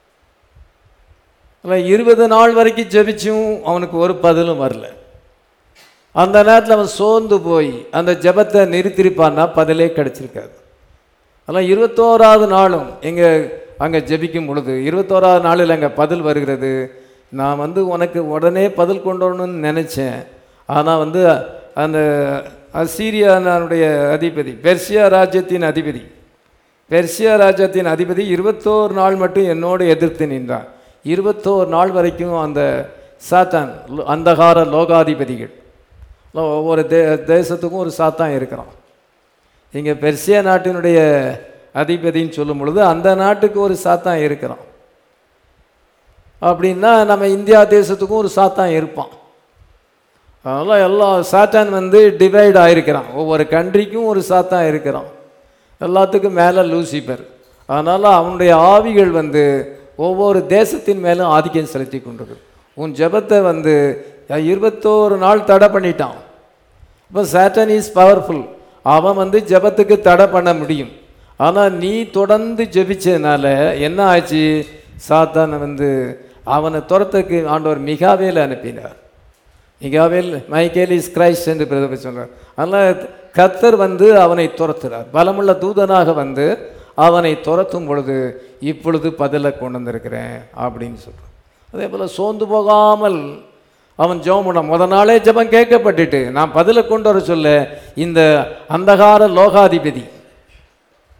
அல்ல இருபது நாள் வரைக்கும் ஜெபிச்சும் அவனுக்கு ஒரு பதிலும் வரல அந்த நேரத்தில் அவன் சோர்ந்து போய் அந்த ஜெபத்தை நிறுத்திருப்பான்னா பதிலே கிடச்சிருக்காது அதெல்லாம் இருபத்தோராவது நாளும் எங்கே அங்கே ஜெபிக்கும் பொழுது இருபத்தோராவது நாளில் அங்கே பதில் வருகிறது நான் வந்து உனக்கு உடனே பதில் கொண்டு வரணும்னு நினச்சேன் ஆனால் வந்து அந்த அசீரியானுடைய அதிபதி பெர்சியா ராஜ்யத்தின் அதிபதி பெர்சியா ராஜ்யத்தின் அதிபதி இருபத்தோரு நாள் மட்டும் என்னோடு எதிர்த்து நின்றான் இருபத்தோரு நாள் வரைக்கும் அந்த சாத்தான் லோ- அந்தகார லோகாதிபதிகள் லோ- ஒவ்வொரு தே தேசத்துக்கும் ஒரு சாத்தான் இருக்கிறான் இங்கே பெர்சியா நாட்டினுடைய அதிபதின்னு சொல்லும் பொழுது அந்த நாட்டுக்கு ஒரு சாத்தான் இருக்கிறான் அப்படின்னா நம்ம இந்தியா தேசத்துக்கும் ஒரு சாத்தான் இருப்பான் அதனால் எல்லா சாத்தான் வந்து டிவைட் ஆயிருக்கிறான் ஒவ்வொரு கண்ட்ரிக்கும் ஒரு சாத்தான் இருக்கிறான் எல்லாத்துக்கும் மேலே லூசிபர் அதனால் அவனுடைய ஆவிகள் வந்து ஒவ்வொரு தேசத்தின் மேலும் ஆதிக்கம் செலுத்தி கொண்டிருக்கு உன் ஜெபத்தை வந்து இருபத்தோரு நாள் தடை பண்ணிட்டான் இப்போ சாட்டன் இஸ் பவர்ஃபுல் அவன் வந்து ஜெபத்துக்கு தடை பண்ண முடியும் ஆனால் நீ தொடர்ந்து ஜெபிச்சதுனால என்ன ஆச்சு சாத்தான் வந்து அவனை துரத்துக்கு ஆண்டவர் மிகாவேல் அனுப்பினார் மிகாவேல் மைக்கேல் இஸ் கிரைஸ்ட் என்று பிரதமர் சொல்றார் அதனால் கத்தர் வந்து அவனை துரத்துறார் பலமுள்ள தூதனாக வந்து அவனை துரத்தும் பொழுது இப்பொழுது பதிலை கொண்டு வந்திருக்கிறேன் அப்படின்னு சொல்கிறான் அதே போல் சோர்ந்து போகாமல் அவன் ஜெபம் பண்ண முத நாளே ஜெபம் கேட்கப்பட்டுட்டு நான் பதிலை கொண்டு வர சொல்ல இந்த அந்தகார லோகாதிபதி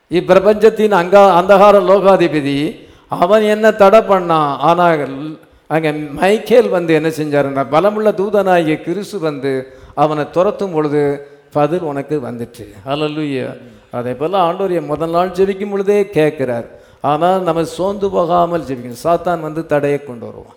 இப்பிரபஞ்சத்தின் அங்கா அந்தகார லோகாதிபதி அவன் என்ன தடை பண்ணான் ஆனால் அங்கே மைக்கேல் வந்து என்ன செஞ்சாருன்னா பலமுள்ள தூதனாகிய கிறிஸ்து வந்து அவனை துரத்தும் பொழுது பதில் உனக்கு வந்துச்சு ஹalleluya அதே போல் ஆண்டோரிய முதல் நாள் ஜெபிக்கும் பொழுதே கேட்குறார் ஆனால் நம்ம சோர்ந்து போகாமல் ஜெபிக்கணும் சாத்தான் வந்து தடையை கொண்டு வருவான்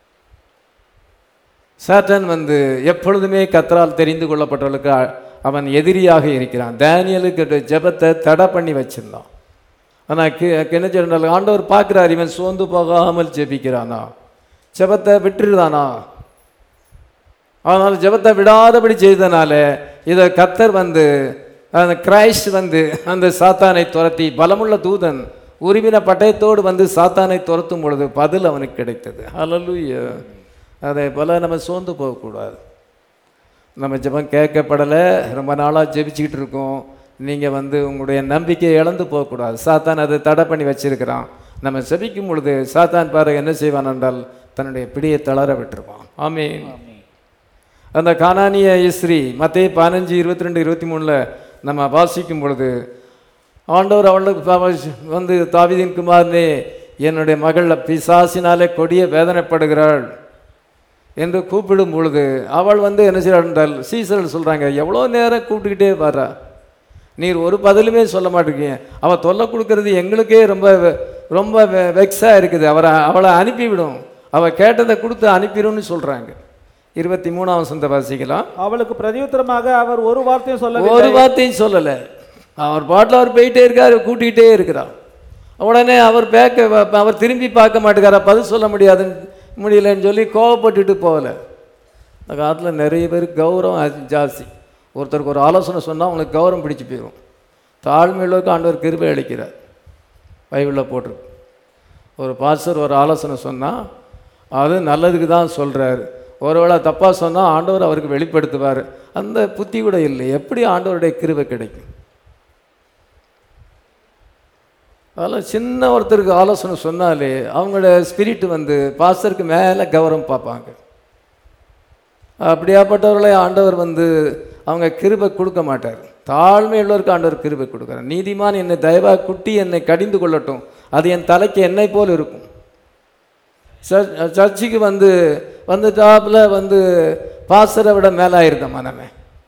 சாத்தான் வந்து எப்பொழுதுமே கத்தரால் தெரிந்து கொள்ளப்பட்டவர்களுக்கு அ- அவன் எதிரியாக இருக்கிறான் டேனியலுக்கு ஜெபத்தை தடை பண்ணி வச்சிருந்தான் ஆனால் என்ன சொன்னால் ஆண்டவர் பார்க்குறார் இவன் சோர்ந்து போகாமல் ஜெபிக்கிறானா ஜெபத்தை விட்டுருதானா அதனால் ஜெபத்தை விடாதபடி செய்தனால இதை கத்தர் வந்து அந்த கிரைஸ்ட் வந்து அந்த சாத்தானை துரத்தி பலமுள்ள தூதன் உருவின பட்டயத்தோடு வந்து சாத்தானை துரத்தும் பொழுது பதில் அவனுக்கு கிடைத்தது ஹalleluya அதே போல் நம்ம சோர்ந்து போகக்கூடாது நம்ம ஜெபம் கேட்கப்படலை ரொம்ப நாளாக ஜெபிச்சுக்கிட்டு இருக்கோம் நீங்கள் வந்து உங்களுடைய நம்பிக்கையை இழந்து போகக்கூடாது சாத்தான் அதை தடை பண்ணி வச்சிருக்கிறான் நம்ம ஜெபிக்கும் பொழுது சாத்தான் பாரு என்ன செய்வான் என்றால் தன்னுடைய பிடியை தளர விட்டுருவான் ஆமென் அந்த கானானிய இஸ்ரீ மத்தேயு பதினஞ்சு இருபத்தி ரெண்டு இருபத்தி மூணில் நம்ம வாசிக்கும் பொழுது ஆண்டவர் அவளுக்கு ப- வந்து தாவீதின் குமாரனே என்னுடைய மகள் பிசாசினாலே கொடிய வேதனைப்படுகிறாள் என்று கூப்பிடும் பொழுது அவள் வந்து என்ன செய்கிறாள் என்றால் சீசர்கள் சொல்கிறாங்க எவ்வளோ நேரம் கூப்பிட்டுக்கிட்டே வர்றா நீர் ஒரு பதிலுமே சொல்ல மாட்டேங்க அவள் தொல்லை கொடுக்கறது எங்களுக்கே ரொம்ப வெ- ரொம்ப வெக்ஸாக இருக்குது அவரை அவளை அனுப்பிவிடும் அவள் கேட்டதை கொடுத்து அனுப்பிடும்னு சொல்கிறாங்க இருபத்தி மூணாம் வசந்த வாசிக்கலாம் அவளுக்கு பிரதியுத்தரமாக அவர் ஒரு வார்த்தையும் ஒரு சொல்லவில்லை வார்த்தையும் சொல்லலை அவர் பாட்டில் அவர் போயிட்டே இருக்கார் கூட்டிகிட்டே இருக்கிறார் உடனே அவர் பேக்க அவர் திரும்பி பார்க்க மாட்டேங்காரா பதில் சொல்ல முடியாதுன்னு முடியலன்னு சொல்லி கோவப்பட்டுட்டு போகல அந்த காலத்தில் நிறைய பேர் கௌரவம் அதி- ஜாஸ்தி ஒருத்தருக்கு ஒரு ஆலோசனை சொன்னால் அவங்களுக்கு கௌரவம் பிடிச்சு போயிடும் தாழ்மையுள்ளவருக்கு ஆண்டவர் கிருபை அளிக்கிறார் பைபிளில் போட்டிருக்கு ஒரு பாஸ்டர் ஒரு ஆலோசனை சொன்னால் அது நல்லதுக்கு தான் சொல்கிறாரு ஒருவேளை தப்பாக சொன்னால் ஆண்டவர் அவருக்கு வெளிப்படுத்துவார் அந்த புத்தி கூட இல்லை எப்படி ஆண்டவருடைய கிருபை கிடைக்கும் அதெல்லாம் சின்ன ஒருத்தருக்கு ஆலோசனை சொன்னாலே அவங்களோட ஸ்பிரிட் வந்து பாஸ்டருக்கு மேலே கௌரவம் பார்ப்பாங்க அப்படியாப்பட்டவர்களை ஆண்டவர் வந்து அவங்க கிருபை கொடுக்க மாட்டார் தாழ்மையுள்ளவருக்கு ஆண்டவர் கிருபை கொடுக்குறார் நீதிமான் என்னை தயவா குட்டி என்னை கடிந்து கொள்ளட்டும் அது என் தலைக்கு என்னை போல் இருக்கும் சர்ச் சர்ச்சுக்கு வந்து வந்துட்டாப்புல வந்து பாஸ்டரை விட மேலாயிருந்த மனமே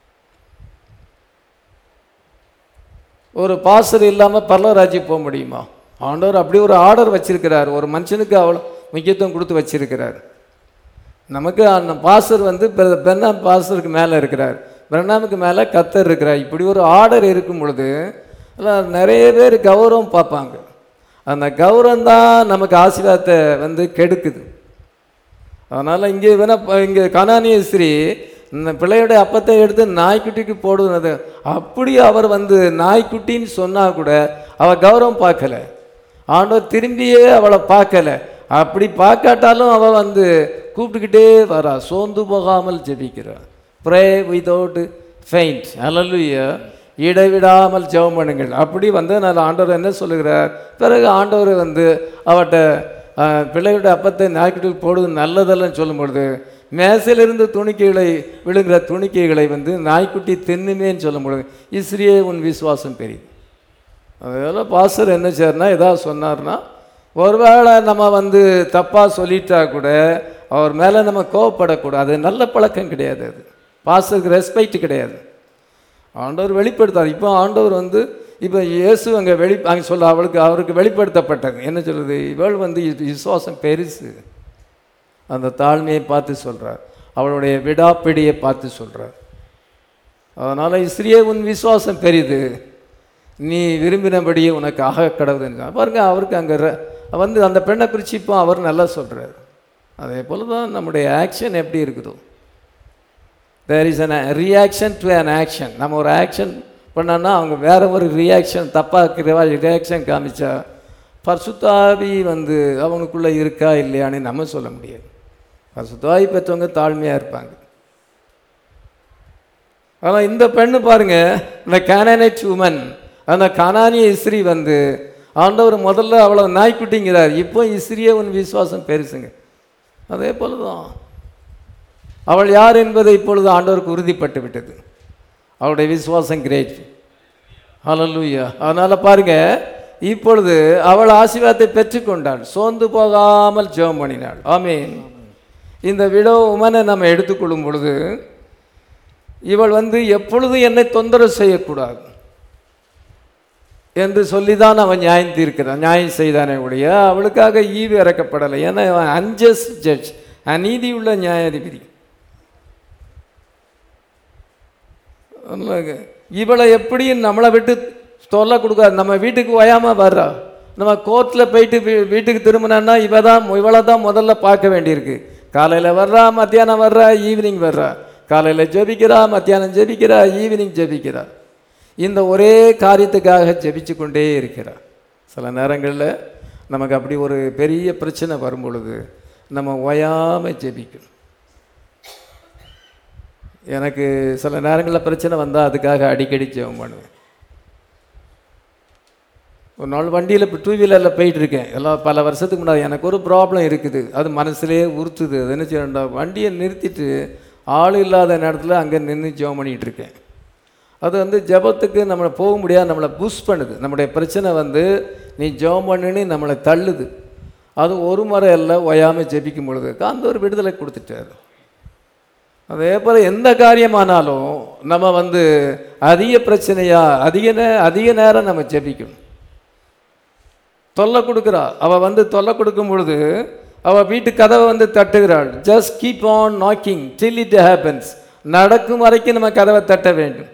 ஒரு பாஸ்டர் இல்லாமல் பரலராஜ்யம் போக முடியுமா ஆண்டவர் அப்படி ஒரு ஆர்டர் வச்சிருக்கிறார் ஒரு மனுஷனுக்கு அவ்வளோ முக்கியத்துவம் கொடுத்து வச்சிருக்கிறார் நமக்கு அந்த பாஸ்டர் வந்து பெ- பெர்னாம் பாஸ்டருக்கு மேலே இருக்கிறார் பெர்னாமுக்கு மேலே கத்தர் இருக்கிறார் இப்படி ஒரு ஆர்டர் இருக்கும் பொழுது எல்லாம் நிறைய பேர் கௌரவம் பார்ப்பாங்க அந்த கௌரவம் தான் நமக்கு ஆசீர்வாதத்தை வந்து கெடுக்குது அதனால் இங்கே வேணா இங்கே கனானிய ஸ்ரீ இந்த பிள்ளையோட அப்பத்தை எடுத்து நாய்க்குட்டிக்கு போடுவது அப்படி அவர் வந்து நாய்க்குட்டின்னு சொன்னால் கூட அவள் கௌரவம் பார்க்கல ஆண்டவர் திரும்பியே அவளை பார்க்கல அப்படி பார்க்காட்டாலும் அவள் வந்து கூப்பிட்டுக்கிட்டே வரா சோர்ந்து போகாமல் ஜெபிக்கிறா ப்ரே விதவுட் ஃபெயிண்ட் அல்லலுயா இடைவிடாமல் ஜெபம் பண்ணுங்கள் அப்படி வந்து நான் ஆண்டவர் என்ன சொல்லுகிறார் பிறகு ஆண்டவர் வந்து அவட்ட அஹ், பிள்ளையோட அப்பத்தை நாய்க்குட்டிக்கு போடுவது நல்லதல்லன்னு சொல்லும் பொழுது மேசையிலிருந்து துணிக்கைகளை விழுகிற துணிக்கைகளை வந்து நாய்க்குட்டி தின்னுமேன்னு சொல்லும் பொழுது இஸ்ரியே உன் விசுவாசம் பெரியது அதனால் பாஸ்டர் என்ன செய்யறனா ஏதாவது சொன்னார்னா ஒருவேளை நம்ம வந்து தப்பாக சொல்லிட்டா கூட அவர் மேலே நம்ம கோவப்படக்கூடாது அது நல்ல பழக்கம் கிடையாது அது பாஸ்டருக்கு ரெஸ்பெக்ட் கிடையாது ஆண்டவர் வெளிப்படுத்தார் இப்போ ஆண்டவர் வந்து இப்போ இயேசு அங்கே வெளி அங்கே சொல்ல அவளுக்கு அவருக்கு வெளிப்படுத்தப்பட்டது என்ன சொல்லுது இவள் வந்து இது விசுவாசம் பெருசு அந்த தாழ்மையை பார்த்து சொல்றார் அவளுடைய விடாப்பிடியை பார்த்து சொல்றார் அதனால் இஸ்ரியே உன் விசுவாசம் பெரிது நீ விரும்பினபடியே உனக்கு ஆக கடவுதுன்னு பாருங்க அவருக்கு அங்கே வந்து அந்த பெண்ணை குறித்து இப்போ அவர் நல்லா சொல்றார் அதே போல தான் நம்முடைய ஆக்ஷன் எப்படி இருக்குதோ there is an reaction to an action நம்ம ஒரு ஆக்ஷன் பண்ணோன்னா அவங்க வேற ஒரு ரியாக்ஷன் தப்பாக ரியாக்ஷன் காமிச்சா பர்சுத்தாவி வந்து அவங்களுக்குள்ளே இருக்கா இல்லையான்னு நம்ம சொல்ல முடியாது பர்சுத்தாவி பெற்றவங்க தாழ்மையாக இருப்பாங்க ஆனால் இந்த பெண்ணு பாருங்க இந்த கேனனைட் உமன் அந்த கனானிய இஸ்ரீ வந்து ஆண்டவர் முதல்ல அவளை நாய்க்குட்டிங்கிறார் இப்போ இஸ்ரியே உன் விசுவாசம் பெருசுங்க அதே போல தான் அவள் யார் என்பதை இப்பொழுது ஆண்டவருக்கு உறுதிப்பட்டு விட்டது அவளுடைய விசுவாசம் கிரேட் ஹalleluya அதனால் பாருங்க இப்பொழுது அவள் ஆசீர்வாதத்தை பெற்றுக்கொண்டாள் சோர்ந்து போகாமல் ஜெபம் பண்ணினாள் ஆமென் இந்த விடோ உமனை நம்ம எடுத்துக்கொள்ளும் பொழுது இவள் வந்து எப்பொழுதும் என்னை தொந்தரவு செய்யக்கூடாது என்று சொல்லி தான் அவன் நியாயம் தீர்க்கிறான் நியாயம் செய்தானே ஒழிய அவளுக்காக ஈவு இறக்கப்படலை ஏன்னா அவன் அன்ஜஸ்ட் ஜட்ஜ் அநீதியுள்ள நியாயாதிபதி அதனால இவளை எப்படி நம்மளை விட்டு தொல்லை கொடுக்காது நம்ம வீட்டுக்கு ஓயாமல் வர்றா நம்ம கோர்ட்டில் போயிட்டு வீ- வீட்டுக்கு திரும்பினா இவ தான் இவளை தான் முதல்ல பார்க்க வேண்டியிருக்கு காலையில் வர்றா மத்தியானம் வர்றா ஈவினிங் வர்றா காலையில் ஜெபிக்கிறா மத்தியானம் ஜெபிக்கிறா ஈவினிங் ஜெபிக்கிறா இந்த ஒரே காரியத்துக்காக ஜெபிச்சு கொண்டே இருக்கிறா சில நேரங்களில் நமக்கு அப்படி ஒரு பெரிய பிரச்சனை வரும் பொழுது நம்ம ஓயாமல் ஜெபிக்கணும் எனக்கு சில நேரங்களில் பிரச்சனை வந்தால் அதுக்காக அடிக்கடி ஜெபம் பண்ணுவேன் ஒரு நாள் வண்டியில் இப்போ டூ வீலரில் போயிட்டுருக்கேன் எல்லாம் பல வருஷத்துக்கு முன்னாடி எனக்கு ஒரு ப்ராப்ளம் இருக்குது அது மனசுலேயே உறுத்துது அது என்ன செய்யணும்டா வண்டியை நிறுத்திட்டு ஆள் இல்லாத நேரத்தில் அங்கே நின்று ஜெபம் பண்ணிகிட்டு இருக்கேன் அது வந்து ஜெபத்துக்கு நம்மளை போக முடியாது நம்மளை புஷ் பண்ணுது நம்முடைய பிரச்சனை வந்து நீ ஜெபம் பண்ணுன்னு நம்மளை தள்ளுது அது ஒரு முறை எல்லாம் ஓயாமல் ஜெபிக்கும் பொழுது அந்த ஒரு விடுதலை கொடுத்துட்டாரு அதே போல் எந்த காரியமானாலும் நம்ம வந்து அதிக பிரச்சனையா அதிக நே அதிக நேரம் நம்ம ஜெபிக்கணும் தொல்லை கொடுக்குறா அவள் வந்து தொல்லை கொடுக்கும் பொழுது அவள் வீட்டு கதவை வந்து தட்டுகிறாள் just keep on knocking till it happens நடக்கும் வரைக்கும் நம்ம கதவை தட்ட வேண்டும்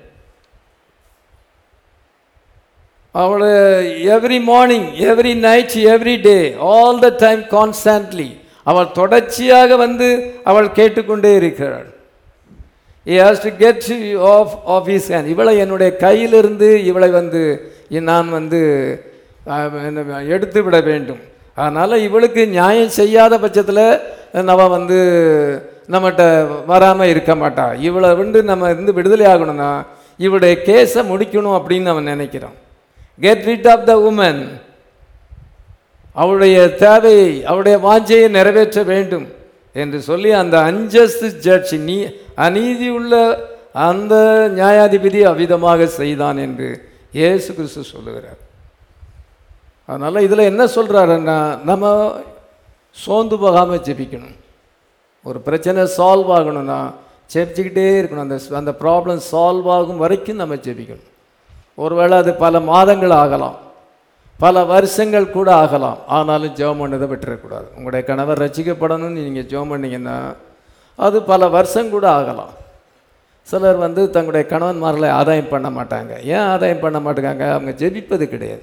அவள் every morning every night every day all the time constantly அவள் தொடர்ச்சியாக வந்து அவள் கேட்டுக்கொண்டே இருக்கிறாள் he has to get off of his hand இவளை என்னுடைய கையிலிருந்து இவளை வந்து நான் வந்து அஹ், என்ன, எடுத்து விட வேண்டும் அதனால் இவளுக்கு நியாயம் செய்யாத பட்சத்தில் நம்ம வந்து நம்மகிட்ட வராமல் இருக்க மாட்டா இவளை வந்து நம்ம இருந்து விடுதலை ஆகணும்னா இவளுடைய கேஸை முடிக்கணும் அப்படின்னு அவன் நினைக்கிறான் get rid of the woman அவளுடைய தேவையை அவளுடைய வாஞ்சையை நிறைவேற்ற வேண்டும் என்று சொல்லி அந்த அன்ஜஸ்ட் ஜட்ஜ் நீ அநீதியுள்ள அந்த நியாயாதிபதி அவ்விதமாக செய்தான் என்று இயேசு கிறிஸ்து சொல்லுகிறார் அதனால் இதில் என்ன சொல்கிறாருன்னா நம்ம சோர்ந்து போகாமல் ஜெபிக்கணும் ஒரு பிரச்சனை சால்வ் ஆகணும்னா ஜெபிச்சுக்கிட்டே இருக்கணும் அந்த அந்த ப்ராப்ளம் சால்வ் ஆகும் வரைக்கும் நம்ம ஜெபிக்கணும் ஒருவேளை அது பல மாதங்கள் ஆகலாம் பல வருஷங்கள் கூட ஆகலாம் ஆனாலும் ஜெபம் பண்ணதை விட்டுறக்கூடாது உங்களுடைய கணவர் ரசிக்கப்படணும்னு நீங்கள் ஜெபம் பண்ணீங்கன்னா அது பல வருஷம் கூட ஆகலாம் சிலர் வந்து தங்களுடைய கணவன்மார்களை ஆதாயம் பண்ண மாட்டாங்க ஏன் ஆதாயம் பண்ண மாட்டாங்க அவங்க ஜெபிப்பது கிடையாது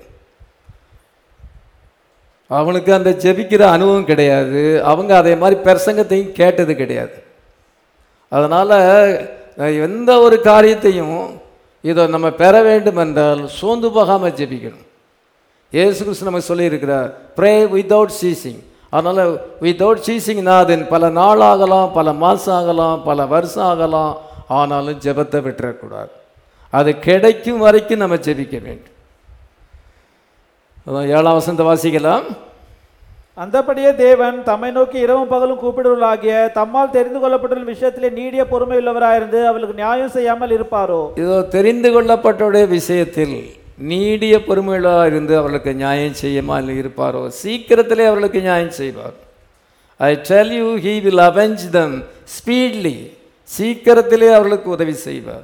அவனுக்கு அந்த ஜெபிக்கிற அனுபவம் கிடையாது அவங்க அதே மாதிரி பிரசங்கத்தையும் கேட்டது கிடையாது அதனால் எந்த ஒரு காரியத்தையும் இதை நம்ம பெற வேண்டும் என்றால் சோர்ந்து போகாமல் ஜெபிக்கணும் இயேசு கிறிஸ்து நமக்கு சொல்லியிருக்கிறார் ப்ரே வித்தவுட் சீசிங் அதனால் வித்தவுட் சீசிங்னா அது பல நாள் ஆகலாம் பல மாதம் ஆகலாம் பல வருஷம் ஆகலாம் ஆனாலும் ஜெபத்தை விட்டுறக்கூடாது அது கிடைக்கும் வரைக்கும் நம்ம ஜெபிக்க வேண்டும் அதான் ஏழாம் வசந்த வாசிக்கலாம் அந்தபடியே தேவன் தம்மை நோக்கி இரவும் பகலும் கூப்பிடுவர்களாகிய தம்மால் தெரிந்து கொள்ளப்பட்டுள்ள விஷயத்திலே நீடிய பொறுமை உள்ளவராயிருந்து அவளுக்கு நியாயம் செய்யாமல் இருப்பாரோ இதோ தெரிந்து கொள்ளப்பட்டோடைய விஷயத்தில் நீடிய பொறுமையுள்ளவராக இருந்து அவர்களுக்கு நியாயம் செய்யாமல் இருப்பாரோ சீக்கிரத்திலே அவர்களுக்கு நியாயம் செய்வார் I tell you he will avenge them speedily சீக்கிரத்திலே அவர்களுக்கு உதவி செய்வார்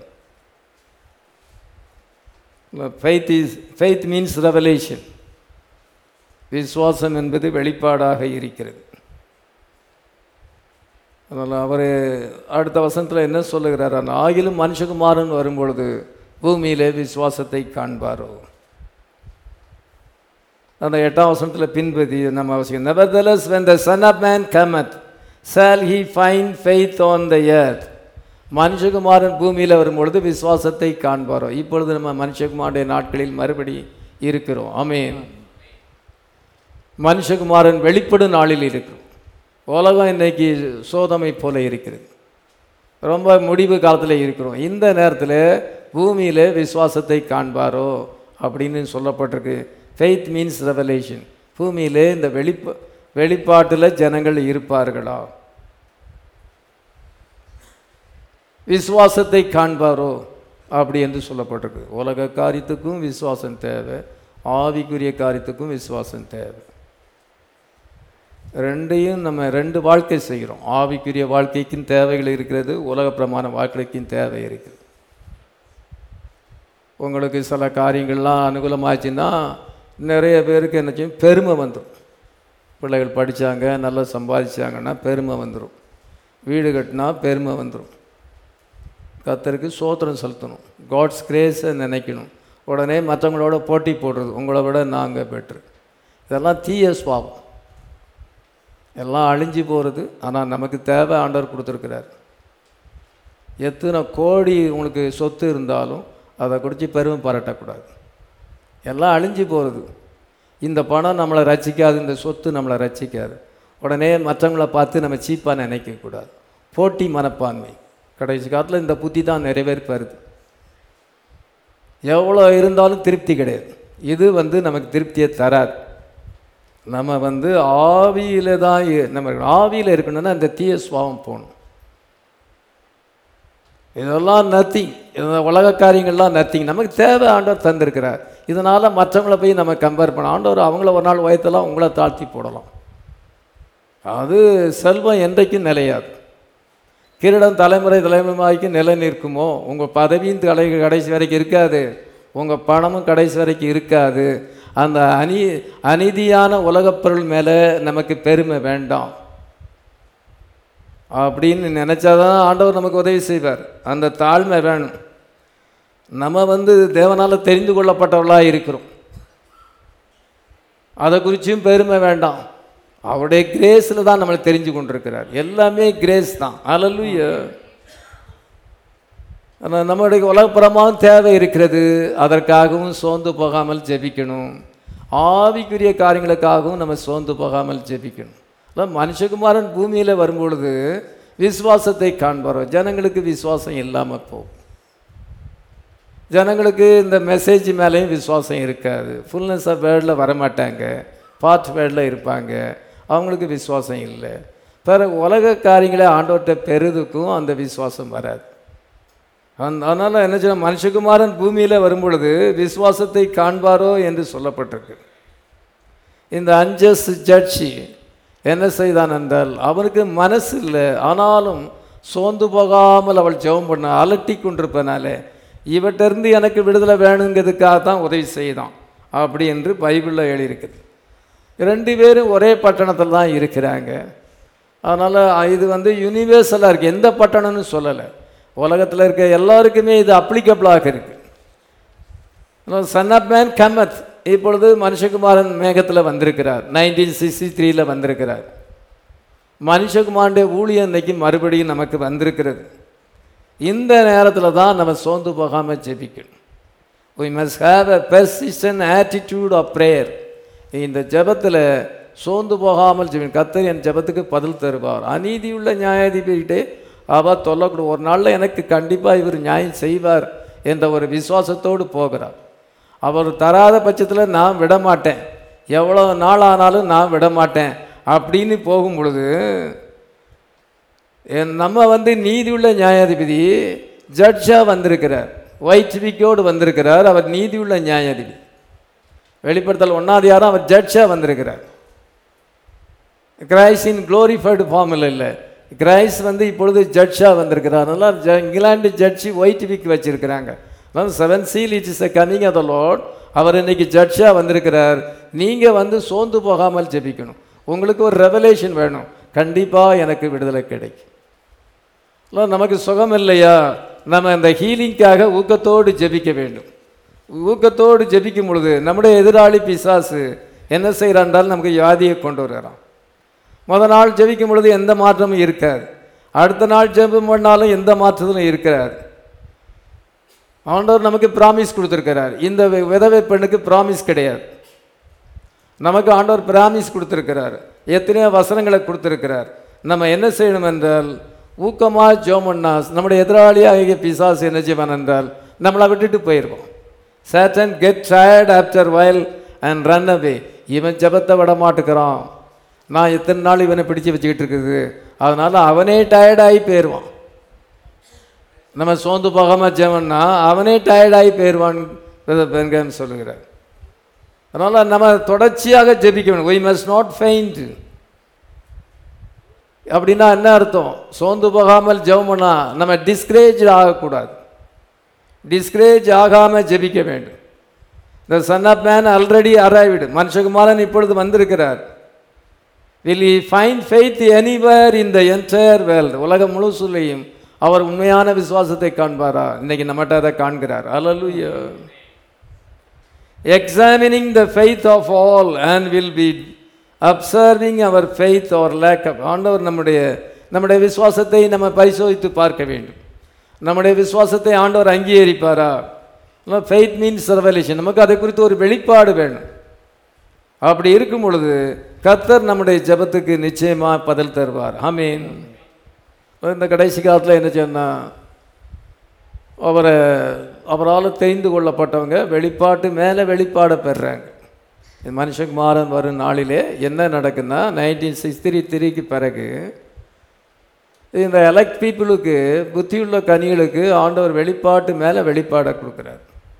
faith is faith means revelation விசுவாசம் என்பது வெளிப்பாடாக இருக்கிறது அதனால் அவர் அடுத்த வசனத்தில் என்ன சொல்லுகிறார் அந்த ஆகிலும் மனுஷகுமாரன் வரும்பொழுது பூமியிலே விசுவாசத்தை காண்பாரோ அந்த எட்டாம் வசனத்தில் பின்பதி நம்ம அவசியம் nevertheless when the son of man cometh shall he find faith on the earth மனுஷகுமாரன் பூமியில் வரும்பொழுது விசுவாசத்தை காண்பாரோ இப்பொழுது நம்ம மனுஷகுமாருடைய நாட்களில் மறுபடி இருக்கிறோம் ஆமென் மனுஷகுமாரன் வெளிப்படும் நாளில் இருக்கும் உலகம் இன்னைக்கு சோதமை போல இருக்கிறது ரொம்ப முடிவு காலத்தில் இருக்கிறோம் இந்த நேரத்தில் பூமியில் விசுவாசத்தை காண்பாரோ அப்படின்னு சொல்லப்பட்டிருக்கு ஃபெய்த் மீன்ஸ் ரெவலேஷன் பூமியிலே இந்த வெளிப்ப வெளிப்பாட்டில் ஜனங்கள் இருப்பார்களா விசுவாசத்தை காண்பாரோ அப்படி என்று சொல்லப்பட்டிருக்கு உலக காரியத்துக்கும் விசுவாசம் தேவை ஆவிக்குரிய காரியத்துக்கும் விசுவாசம் தேவை ரெண்டையும் நம்ம ரெண்டு வாழ்க்கை செய்கிறோம் ஆவிக்குரிய வாழ்க்கைக்கும் தேவைகள் இருக்கிறது உலக பிரமாண வாழ்க்கைக்கும் தேவை இருக்குது உங்களுக்கு சில காரியங்கள்லாம் அனுகூலமாச்சுன்னா நிறைய பேருக்கு என்ன செய்யும் பெருமை வந்துடும் பிள்ளைகள் படித்தாங்க நல்லா சம்பாதிச்சாங்கன்னா பெருமை வந்துடும் வீடு கட்டினா பெருமை வந்துடும் கத்தருக்கு சோத்திரம் செலுத்தணும் காட்ஸ் கிரேஸை நினைக்கணும் உடனே மற்றவங்களோட போட்டி போடுறது உங்களை விட நாங்கள் பெட்ரு இதெல்லாம் தீய சுவாபம் எல்லாம் அழிஞ்சு போகிறது ஆனால் நமக்கு தேவை ஆண்டவர் கொடுத்துருக்கிறார் எத்தனை கோடி உங்களுக்கு சொத்து இருந்தாலும் அதை குறித்து பெருமை பாராட்டக்கூடாது எல்லாம் அழிஞ்சு போகிறது இந்த பணம் நம்மளை ரசிக்காது இந்த சொத்து நம்மளை ரசிக்காது உடனே மற்றவங்கள பார்த்து நம்ம சீப்பாக நினைக்கக்கூடாது போட்டி மனப்பான்மை கடைசி காலத்தில் இந்த புத்தி தான் நிறைவேற்பருது எவ்வளோ இருந்தாலும் திருப்தி கிடையாது இது வந்து நமக்கு திருப்தியை தராது நம்ம வந்து ஆவியில் தான் இ- நம்ம ஆவியில் இருக்கணும்னா அந்த தீய சுவாபம் போகணும் இதெல்லாம் நத்திங் இந்த உலக காரியங்கள்லாம் நத்திங் நமக்கு தேவை ஆண்டவர் தந்திருக்கிறார் இதனால் மற்றவங்கள போய் நம்ம கம்பேர் பண்ண ஆண்டவர் அவங்கள ஒரு நாள் உயர்த்தலாம் உங்களை தாழ்த்தி போடலாம் அது செல்வம் என்றைக்கும் நிலையாது கிரீடம் தலைமுறை தலைமுறைக்கு நிலை நிற்குமோ உங்கள் பதவியும் தலை கடைசி வரைக்கும் இருக்காது உங்கள் பணமும் கடைசி வரைக்கும் இருக்காது அந்த அநீ அநீதியான உலகப் பொருள் மேலே நமக்கு பெருமை வேண்டாம் அப்படின்னு நினச்சாதான் ஆண்டவர் நமக்கு உதவி செய்வார் அந்த தாழ்மை வேணும் நம்ம வந்து தேவனால் தெரிந்து கொள்ளப்பட்டவர்களாக இருக்கிறோம் அதை குறிச்சும் பெருமை வேண்டாம் அவருடைய கிரேஸில் தான் நம்மளை தெரிஞ்சு கொண்டிருக்கிறார் எல்லாமே கிரேஸ் தான் அலலுய நம்முடைய உலகப்புறமாகவும் தேவை இருக்கிறது அதற்காகவும் சோர்ந்து போகாமல் ஜெபிக்கணும் ஆவிக்குரிய காரியங்களுக்காகவும் நம்ம சோர்ந்து போகாமல் ஜெபிக்கணும் அதான் மனுஷகுமாரன் பூமியில் வரும்பொழுது விசுவாசத்தை காண்பாரோ ஜனங்களுக்கு விசுவாசம் இல்லாமல் போகும் ஜனங்களுக்கு இந்த மெசேஜ் மேலேயும் விசுவாசம் இருக்காது ஃபுல்னஸ் ஆஃப் வேர்டில் வரமாட்டாங்க பார்ட் வேர்டில் இருப்பாங்க அவங்களுக்கு விசுவாசம் இல்லை பிறகு உலக காரியங்களை ஆண்டவர்கிட்ட பெறுதுக்கும் அந்த விசுவாசம் வராது அந்த அதனால் என்ன செய்ய மனுஷகுமாரன் பூமியில் வரும்பொழுது விசுவாசத்தை காண்பாரோ என்று சொல்லப்பட்டிருக்கு இந்த அஞ்சஸ் ஜட்ஜி என்ன செய்தான் என்றால் அவனுக்கு மனசு இல்லை ஆனாலும் சோர்ந்து போகாமல் அவள் ஜெபம் பண்ண அலட்டி கொண்டிருப்பனால இவற்றிருந்து எனக்கு விடுதலை வேணுங்கிறதுக்காக தான் உதவி செய்தான் அப்படி என்று பைபிளில் எழுதியிருக்குது ரெண்டு பேரும் ஒரே பட்டணத்தில் தான் இருக்கிறாங்க அதனால் இது வந்து யூனிவர்சலாக இருக்குது எந்த பட்டணம்னு சொல்லலை உலகத்தில் இருக்க எல்லாருக்குமே இது அப்ளிகபிளாக இருக்குது சன் ஆஃப் மேன் கமத் இப்பொழுது மனுஷகுமாரன் மேகத்தில் வந்திருக்கிறார் நைன்டீன் சிக்ஸ்டி த்ரீல வந்திருக்கிறார் மனுஷகுமாரனுடைய ஊழியம் இன்னைக்கு மறுபடியும் நமக்கு வந்திருக்கிறது இந்த நேரத்தில் தான் நம்ம சோர்ந்து போகாமல் ஜெபிக்கணும் we must have a persistent attitude of prayer இந்த ஜெபத்தில் சோர்ந்து போகாமல் ஜெபிக்கணும் கத்தர் என் ஜெபத்துக்கு பதில் தருவார் அநீதியுள்ள நியாயாதிபதிகிட்டே அவ சொல்லக்கூடும் ஒரு நாளில் எனக்கு கண்டிப்பாக இவர் நியாயம் செய்வார் என்ற ஒரு விசுவாசத்தோடு போகிறார் அவர் தராத பட்சத்தில் நான் விட மாட்டேன் எவ்வளோ நாள் ஆனாலும் நான் விட மாட்டேன் அப்படின்னு போகும் பொழுது என் நம்ம வந்து நீதியுள்ள நியாயாதிபதி ஜட்ஜாக வந்திருக்கிறார் ஒயிட் விக்கோடு வந்திருக்கிறார் அவர் நீதியுள்ள நியாயாதிபதி வெளிப்படுத்தல் ஒன்றாதியாரம் அவர் ஜட்ஜாக வந்திருக்கிறார் கிரைஸ் இன் க்ளோரிஃபைடு ஃபார்மில் இல்லை கிரைஸ் வந்து இப்பொழுது ஜட்ஜாக வந்திருக்கிறார் அதனால ஜ இங்கிலாந்து ஜட்ஜி ஒயிட் விக் வச்சிருக்கிறாங்க seven seal it is a coming of the lord அவர் இன்னைக்கு ஜட்ஜாக வந்திருக்கிறார் நீங்கள் வந்து சோர்ந்து போகாமல் ஜெபிக்கணும் உங்களுக்கு ஒரு ரெவலேஷன் வேணும் கண்டிப்பாக எனக்கு விடுதலை கிடைக்கும் இல்லை நமக்கு சுகம் இல்லையா நம்ம இந்த ஹீலிங்காக ஊக்கத்தோடு ஜெபிக்க வேண்டும் ஊக்கத்தோடு ஜெபிக்கும் பொழுது நம்முடைய எதிராளி பிசாசு என்ன செய்கிறான்றால் நமக்கு வியாதியை கொண்டு வருகிறான் முத நாள் ஜெபிக்கும் பொழுது எந்த மாற்றமும் இருக்காது அடுத்த நாள் ஜெபம் பண்ணாலும் எந்த மாற்றத்திலும் இருக்காது ஆண்டவர் நமக்கு ப்ராமிஸ் கொடுத்துருக்கிறார் இந்த வி- விதவை பெண்ணுக்கு ப்ராமிஸ் கிடையாது நமக்கு ஆண்டவர் பிராமிஸ் கொடுத்துருக்கிறார் எத்தனையோ வசனங்களை கொடுத்துருக்கிறார் நம்ம என்ன செய்யணும் என்றால் ஊக்கமாக ஜோமன்னா நம்முடைய எதிராளியாக பிசாசு என்ன செய்வான் என்றால் நம்மளை விட்டுட்டு போயிடுவோம் Satan get tired after while and run away இவன் ஜெபத்தை விட மாட்டுக்கிறான் நான் எத்தனை நாள் இவனை பிடிச்சு வச்சுக்கிட்டு இருக்குது அதனால் அவனே டயர்டாகி போயிடுவான் நம்ம சோர்ந்து போகாமல் ஜெவன்னா அவனே டயர்டாகி போயிடுவான் பெருங்காம் சொல்லுகிறார் அதனால் நம்ம தொடர்ச்சியாக ஜெபிக்க வேண்டும் we must not faint அப்படின்னா என்ன அர்த்தம் சோர்ந்து போகாமல் ஜெபம் பண்ணா நம்ம டிஸ்கரேஜ் ஆகக்கூடாது டிஸ்கரேஜ் ஆகாமல் ஜெபிக்க வேண்டும் the son of man already arrived மனுஷகுமாரன் இப்பொழுது வந்திருக்கிறார் will he find faith anywhere in the entire world உலகம் முழுசுலையும் அவர் உண்மையான விசுவாசத்தை காண்பாரா இன்னைக்கு நம்மகிட்ட அதை காண்கிறார் அல்லலுயா examining the faith of all and will be observing our faith our lack of ஆண்டவர் நம்முடைய நம்முடைய விசுவாசத்தை நம்ம பரிசோதித்து பார்க்க வேண்டும் நம்முடைய விசுவாசத்தை ஆண்டவர் அங்கீகரிப்பாரா ஃபெய்த் மீன்ஸ் ரெவலேஷன் நமக்கு அதை குறித்து ஒரு வெளிப்பாடு வேணும் அப்படி இருக்கும் பொழுது கர்த்தர் நம்முடைய ஜெபத்துக்கு நிச்சயமாக பதில் தருவார் ஆமீன் இந்த கடைசி காலத்தில் என்ன சொன்னா அவரை அவரால் தெரிந்து கொள்ளப்பட்டவங்க வெளிப்பாட்டு மேலே வெளிப்பாடை பெறுறாங்க இது மனுஷகுமாரன் வரும் நாளிலே என்ன நடக்குன்னா நைன்டீன் சிக்ஸ்டி த்ரீக்கு பிறகு இந்த எலக்ட் பீப்புளுக்கு புத்தியுள்ள கனிகளுக்கு ஆண்டவர் வெளிப்பாட்டு மேலே வெளிப்பாடை கொடுக்குறார்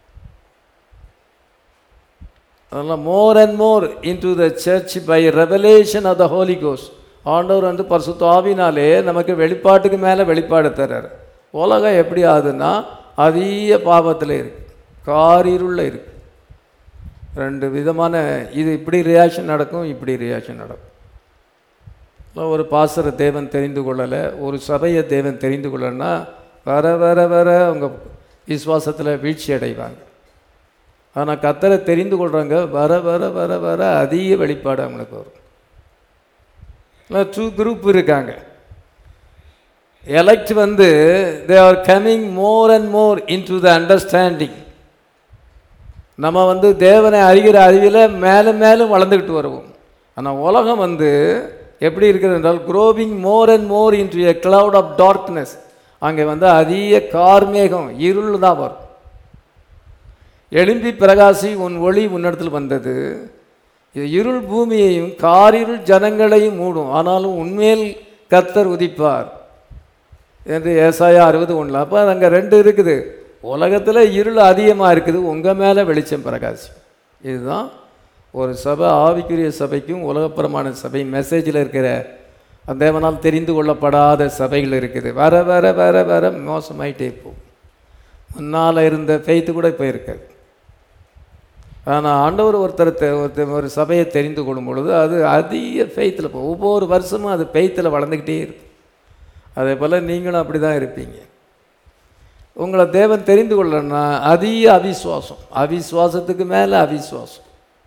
அதெல்லாம் more and more into the church by revelation of the holy கோஸ் ஆண்டவர் வந்து பரிசுத்த ஆவினாலே நமக்கு வெளிப்பாட்டுக்கு மேலே வெளிப்பாடு தர்றார் உலகம் எப்படி ஆகுதுன்னா அதிக பாவத்தில் இருக்கு காரிருளில் இருக்கு ரெண்டு விதமான இது இப்படி ரியாக்ஷன் நடக்கும் இப்படி ரியாக்ஷன் நடக்கும் இல்லை, ஒரு பாசர தேவன் தெரிந்து கொள்ளலை ஒரு சபையை தேவன் தெரிந்து கொள்ளலைன்னா வர வர வர அவங்க விசுவாசத்தில் வீழ்ச்சி அடைவாங்க ஆனால் கத்தரை தெரிந்து கொள்கிறவங்க வர வர வர வர அதிக வெளிப்பாடு அவங்களுக்கு வரும் இல்லை டூ குரூப் இருக்காங்க எலக்ட் வந்து they are coming more and more into the understanding நம்ம வந்து தேவனை அறிகிற அறிவில் மேலும் மேலும் வளர்ந்துக்கிட்டு வருவோம் ஆனால் உலகம் வந்து எப்படி இருக்கிறது என்றால் growing more and more into a cloud of darkness அங்கே வந்து அதிக கார்மேகம் இருள் தான் வரும் எழும்பி பிரகாசி உன் ஒளி உன்னிடத்தில் வந்தது இது இருள் பூமியையும் காரிருள் ஜனங்களையும் மூடும் ஆனாலும் உண்மையில் கத்தர் உதிப்பார் என்று ஏசாயா அறுபது ஒன்றில் அப்போ அங்கே ரெண்டு இருக்குது உலகத்தில் இருள் அதிகமாக இருக்குது உங்கள் மேலே வெளிச்சம் பிரகாசி இதுதான் ஒரு சபை ஆவிக்குரிய சபைக்கும் உலகப்புறமான சபை மெசேஜில் இருக்கிற அந்த தேவனால் தெரிந்து கொள்ளப்படாத சபைகள் இருக்குது வர வர வர வர மோசமாயிட்டே போகும் முன்னால் இருந்த ஃபெய்த்து கூட இப்போ இருக்காது ஆனால் ஆண்டவர் ஒருத்தர் தெ- ஒருத்தர் ஒரு சபையை தெரிந்து கொள்ளும் பொழுது அது அதிக ஃபெய்த்தில் போகும் ஒவ்வொரு வருஷமும் அது ஃபெய்த்தில் வளர்ந்துக்கிட்டே இருக்கும் அதே போல் நீங்களும் அப்படி தான் இருப்பீங்க உங்களை தேவன் தெரிந்து கொள்ளணும்னா அதிக அவிசுவாசம் அவிசுவாசத்துக்கு மேலே அவிசுவாசம்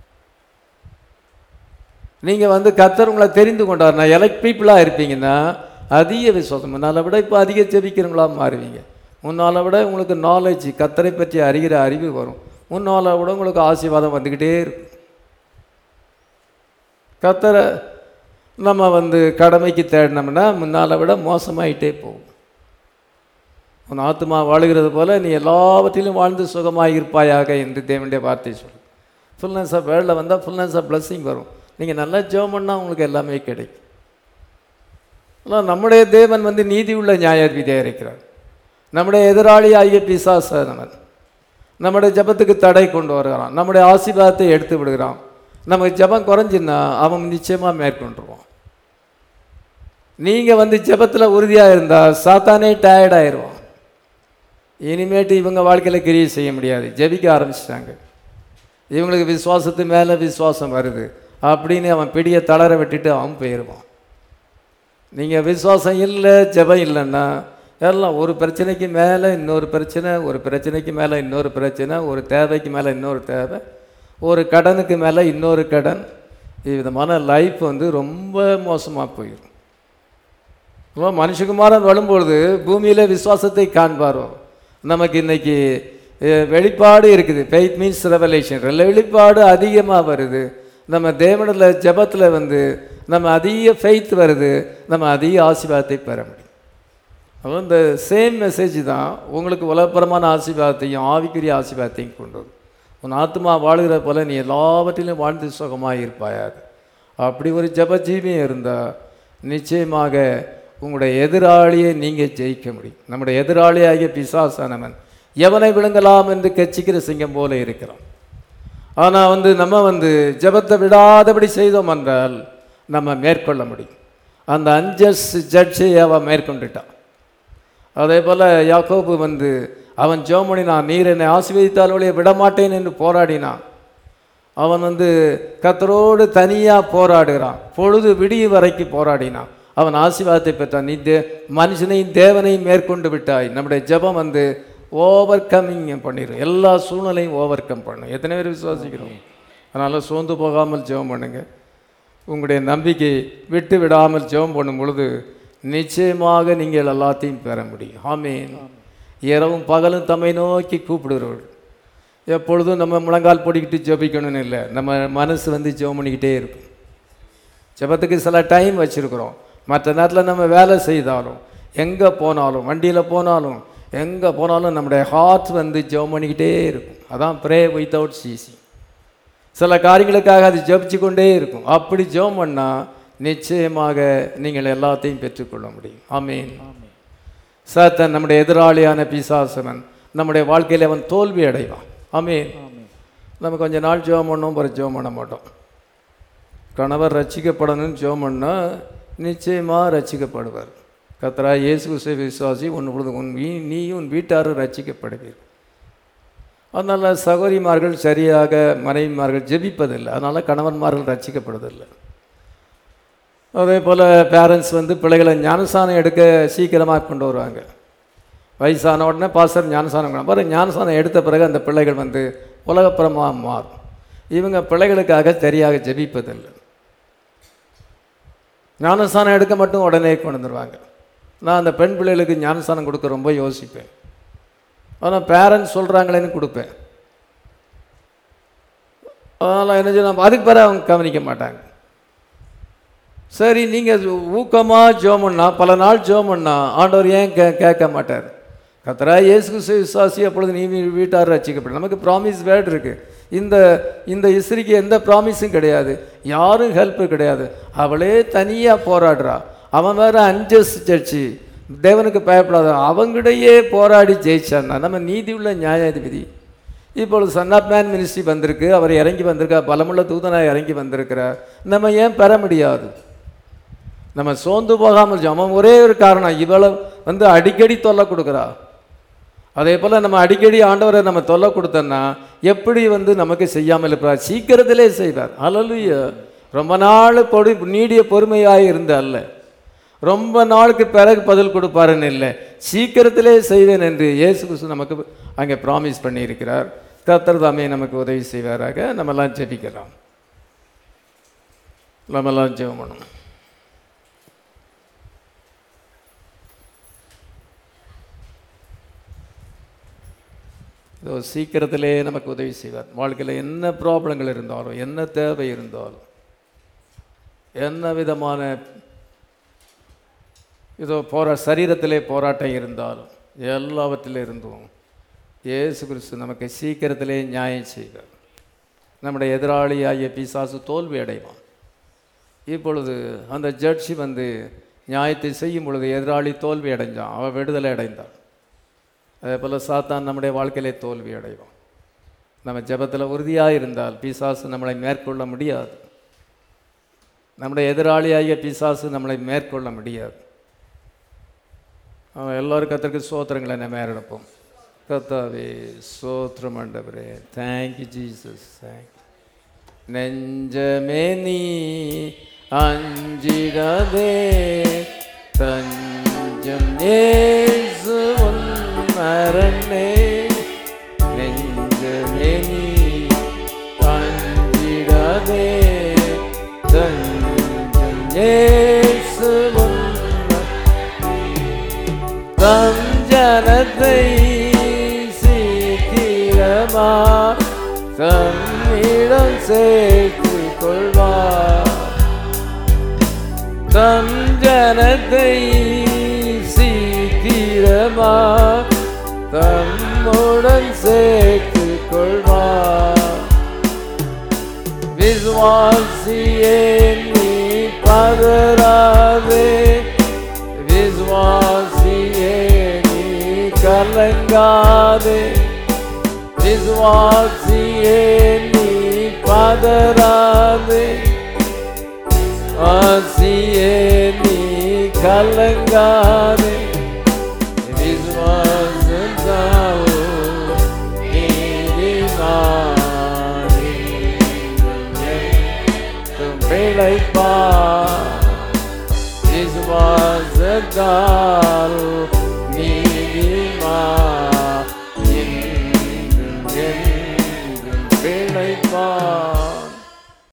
நீங்கள் வந்து கத்தர் உங்களை தெரிந்து கொண்டார் நான் எலக்ட் பீப்புளாக இருப்பீங்கன்னா அதிக விசுவாசம் முன்னால் விட இப்போ அதிக ஜெபிக்கிறவங்களா மாறுவீங்க முன்னால் விட உங்களுக்கு நாலேஜ் கத்தரை பற்றி அறிகிற அறிவு வரும் முன்னால் விட உங்களுக்கு ஆசீர்வாதம் வந்துக்கிட்டே இருக்கும் கத்தரை நம்ம வந்து கடமைக்கு தேடினோம்னா முன்னால் விட மோசமாயிட்டே போகும் உன் ஆத்மா வாழுகிறது போல நீ எல்லாவற்றிலும் வாழ்ந்து சுகமாக இருப்பாயாக என்று தேவனுடைய வார்த்தை சொல்லு ஃபுல்னஸ் ஆஃப் வேர்ல்டில் வந்தால் ஃபுல்னஸ் ஆஃப் blessing வரும் நீங்கள் நல்லா ஜெபம் பண்ணால் உங்களுக்கு எல்லாமே கிடைக்கும் ஆனால் நம்முடைய தேவன் வந்து நீதி உள்ள நியாயாதிபதியாக இருக்கிறார் நம்முடைய எதிராளி ஆகிய பிசாசனவன் நம்முடைய ஜெபத்துக்கு தடை கொண்டு வருகிறான் நம்முடைய ஆசீர்வாதத்தை எடுத்து விடுகிறான் நமக்கு ஜெபம் குறைஞ்சின்னா அவன் நிச்சயமாக மேற்கொண்டுருவான் நீங்கள் வந்து ஜெபத்தில் உறுதியாக இருந்தால் சாத்தானே டயர்ட் ஆயிடுவான் இனிமேட்டு இவங்க வாழ்க்கையில் கிரியை செய்ய முடியாது ஜெபிக்க ஆரம்பிச்சிட்டாங்க இவங்களுக்கு விசுவாசத்து மேலே விசுவாசம் வருது அப்படின்னு அவன் பிடியை தளர விட்டுட்டு அவன் போயிடுவான் நீங்கள் விசுவாசம் இல்லை ஜெபம் இல்லைன்னா எல்லாம் ஒரு பிரச்சனைக்கு மேலே இன்னொரு பிரச்சனை ஒரு பிரச்சனைக்கு மேலே இன்னொரு பிரச்சனை ஒரு தேவைக்கு மேலே இன்னொரு தேவை ஒரு கடனுக்கு மேலே இன்னொரு கடன் விதமான லைஃப் வந்து ரொம்ப மோசமாக போயிடும் அப்போ மனுஷகுமாரன் வரும்பொழுது பூமியில் விசுவாசத்தை காண்பாரோ நமக்கு இன்னைக்கு அஹ், வெளிப்பாடு இருக்குது ஃபெய்த் மீன்ஸ் ரெவலேஷன் வெளிப்பாடு அதிகமாக வருது நம்ம தேவனில் ஜெபத்தில் வந்து நம்ம அதிக ஃபெய்த் வருது நம்ம அதிக ஆசீர்வாதத்தை பெற முடியும் அப்போ இந்த சேம் மெசேஜ் தான் உங்களுக்கு உலகப்பரமான ஆசீர்வாதத்தையும் ஆவிக்குரிய ஆசீர்வாதத்தையும் கொண்டு வரும் உன் ஆத்மா வாழுகிற போல நீ எல்லாவற்றிலும் வாழ்ந்து சுகமாக இருப்பாயாக அப்படி ஒரு ஜெப ஜீவியம் இருந்தால் நிச்சயமாக உங்களுடைய எதிராளியை நீங்கள் ஜெயிக்க முடியும் நம்முடைய எதிராளியாகிய பிசாசானவன் எவனை விழுங்கலாம் என்று கட்சிக்கிற சிங்கம் போல இருக்கிறான் ஆனால் வந்து நம்ம வந்து ஜெபத்தை விடாதபடி செய்தோம் என்றால் நம்ம மேற்கொள்ள முடியும் அந்த அஞ்சஸ் ஜட்ஜை அவன் மேற்கொண்டுட்டான் அதே போல் யாக்கோபு வந்து அவன் ஜோமணினான் நீர் என்னை ஆசீர்வதித்தாலொழிய விடமாட்டேன் என்று போராடினான் அவன் வந்து கத்தரோடு தனியாக போராடுகிறான் பொழுது விடிய வரைக்கும் போராடினான் அவன் ஆசீர்வாதத்தை பெற்றான் நீ தே மனுஷனையும் தேவனையும் மேற்கொண்டு விட்டாய் நம்முடைய ஜெபம் வந்து ஓவர் கம்மிங் பண்ணிடும் எல்லா சூழ்நிலையும் ஓவர் கம் பண்ணும் எத்தனை பேர் விசுவாசிக்கிறோம் அதனால் சோர்ந்து போகாமல் ஜெபம் பண்ணுங்க உங்களுடைய நம்பிக்கை விட்டு விடாமல் ஜெபம் பண்ணும் பொழுது நிச்சயமாக நீங்கள் எல்லாத்தையும் பெற முடியும் ஆமீன் இரவும் பகலும் தம்மை நோக்கி கூப்பிடுகிறவர்கள் எப்பொழுதும் நம்ம முழங்கால் போடிக்கிட்டு ஜெபிக்கணும்னு இல்லை நம்ம மனசு வந்து ஜெபம் பண்ணிக்கிட்டே இருக்கும் ஜெபத்துக்கு சில டைம் வச்சுருக்குறோம் மற்ற நேரத்தில் நம்ம வேலை செய்தாலும் எங்கே போனாலும் வண்டியில் போனாலும் எங்கே போனாலும் நம்முடைய ஹார்ட் வந்து ஜெபம் பண்ணிக்கிட்டே இருக்கும் அதான் ப்ரே வித்தவுட் சிசி சில காரியங்களுக்காக அது ஜெபிச்சு கொண்டே இருக்கும் அப்படி ஜெபம் பண்ணால் நிச்சயமாக நீங்கள் எல்லாத்தையும் பெற்றுக்கொள்ள முடியும் ஆமீன் சாத்தன் நம்முடைய எதிராளியான பிசாசனன் நம்முடைய வாழ்க்கையில் அவன் தோல்வி அடைவான் ஆமீன் நம்ம கொஞ்ச நாள் ஜெபம் பண்ணோம் பிறகு ஜெபம் பண்ண மாட்டோம் கணவர் ரட்சிக்கப்படணும்னு ஜெபம் பண்ணால் நிச்சயமாக ரட்சிக்கப்படுவார் கத்தரா இயேசு கிறிஸ்துவை விசுவாசி உன் பொழுது உன் வீ நீயும் உன் வீட்டாரும் ரட்சிக்கப்படுவீர் அதனால் சகோதரிமார்கள் சரியாக மனைவிமார்கள் ஜெபிப்பதில்லை அதனால் கணவன்மார்கள் ரட்சிக்கப்படுவதில்லை அதே போல் பேரண்ட்ஸ் வந்து பிள்ளைகளை ஞானசானம் எடுக்க சீக்கிரமாக கொண்டு வருவாங்க வயசான உடனே பாஸ்டர் ஞானசானம் கொண்டு பாரு ஞானசானம் எடுத்த பிறகு அந்த பிள்ளைகள் வந்து உலகப்புறமாக மாறும் இவங்க பிள்ளைகளுக்காக சரியாக ஜெபிப்பதில்லை ஞானஸ்தானம் எடுக்க மட்டும் உடனே கொண்டு வந்துடுவாங்க நான் அந்த பெண் பிள்ளைகளுக்கு ஞானஸ்தானம் கொடுக்க ரொம்ப யோசிப்பேன் ஆனால் பேரண்ட்ஸ் சொல்கிறாங்களேன்னு கொடுப்பேன் அதனால் என்ன செய்யணும் அதுக்கு பிறகு அவங்க கவனிக்க மாட்டாங்க சரி நீங்கள் ஊக்கமாக ஜோமண்ணா பல நாள் ஜோமண்ணா ஆண்டவர் ஏன் கே கேட்க மாட்டார் கத்தரா இயேசு கிறிஸ்து விசுவாசி அப்பொழுது நீ வீ- வீட்டார் ரசிக்கப்படும் நமக்கு ப்ராமிஸ் வேர்டு இருக்குது இந்த இந்த இஸ்ரிக்கு எந்த ப்ராமிஸும் கிடையாது யாரும் ஹெல்ப்பு கிடையாது அவளே தனியாக போராடுறா அவன் வேற அஞ்சஸ் ஜட்ஜி தேவனுக்கு பயப்படாத அவங்கிடையே போராடி ஜெயிச்சான்னா நம்ம நீதி உள்ள நியாயாதிபதி இப்பொழுது சன் ஆஃப் மேன் மினிஸ்ட்ரி வந்திருக்கு அவர் இறங்கி வந்திருக்கார் பலமுள்ள தூதனாக இறங்கி வந்திருக்கிறார் நம்ம ஏன் பெற முடியாது நம்ம சோர்ந்து போகாமல் ஜெபம் ஒரே ஒரு காரணம் இவளை வந்து அடிக்கடி தொல்லை கொடுக்குறா அதே போல் நம்ம அடிக்கடி ஆண்டவரை நம்ம தொல்லை கொடுத்தோன்னா எப்படி வந்து நமக்கு செய்யாமல் இருப்பார் சீக்கிரத்திலே செய்வார் அலலுய ரொம்ப நாள் பொடி நீடிய பொறுமையாக இருந்த அல்ல ரொம்ப நாளுக்கு பிறகு பதில் கொடுப்பாருன்னு இல்லை சீக்கிரத்திலே செய்வேன் என்று இயேசு கிறிஸ்து நமக்கு அங்கே ப்ராமிஸ் பண்ணியிருக்கிறார் கர்த்தர் தாமே நமக்கு உதவி செய்வாராக நம்மெல்லாம் ஜெபிக்கலாம் நம்மெல்லாம் ஜெபம் பண்ணணும் இதோ சீக்கிரத்திலே நமக்கு உதவி செய்வார் வாழ்க்கையில் என்ன ப்ராப்ளங்கள் இருந்தாலும் என்ன தேவை இருந்தாலும் என்ன விதமான இதோ போரா சரீரத்திலே போராட்டம் இருந்தாலும் எல்லாவற்றிலே இருந்தும் இயேசு கிறிஸ்து நமக்கு சீக்கிரத்திலே நியாயம் செய்வார் நம்முடைய எதிராளியாகிய பிசாசு தோல்வி அடைவான் இப்பொழுது அந்த ஜட்ஜி வந்து நியாயத்தை செய்யும் பொழுது எதிராளி தோல்வி அடைஞ்சான் அவன் விடுதலை அடைந்தான் அதே போல் சாத்தான் நம்முடைய வாழ்க்கையிலே தோல்வி அடைவான் நம்ம ஜெபத்தில் உறுதியாக இருந்தால் பிசாசு நம்மளை மேற்கொள்ள முடியாது நம்முடைய எதிராளியாகிய பிசாசு நம்மளை மேற்கொள்ள முடியாது அவன் எல்லோரும் கத்திற்கு சோத்திரங்களை நம்ம எடுப்போம் கத்தாவே சோத்திரம் ஆண்டவரே தேங்க்யூ ஜீசஸ் தேங்க் நெஞ்சமே நீ அஞ்சிடாதே தஞ்சம் ஏசு உன் மரணே நெஞ்சமே நீ அஞ்சிடாதே தஞ்சம் ஏசு உன் தம் ஜனத்தை சீக்கிரமா தம்மிடம் சேர்த்து கொள்வார் தம் ஜனத்தை சீக்கிரமா தம்முடன் சேர்த்து கொள்வார் விசுவாசியே நீ பதறாதே கலங்காதே விசுவாசியே நீ பதறாதே ஆசியே நீ கலங்காதே விசுவாசந்தாவோ பிழைப்பா விசுவாசத்தா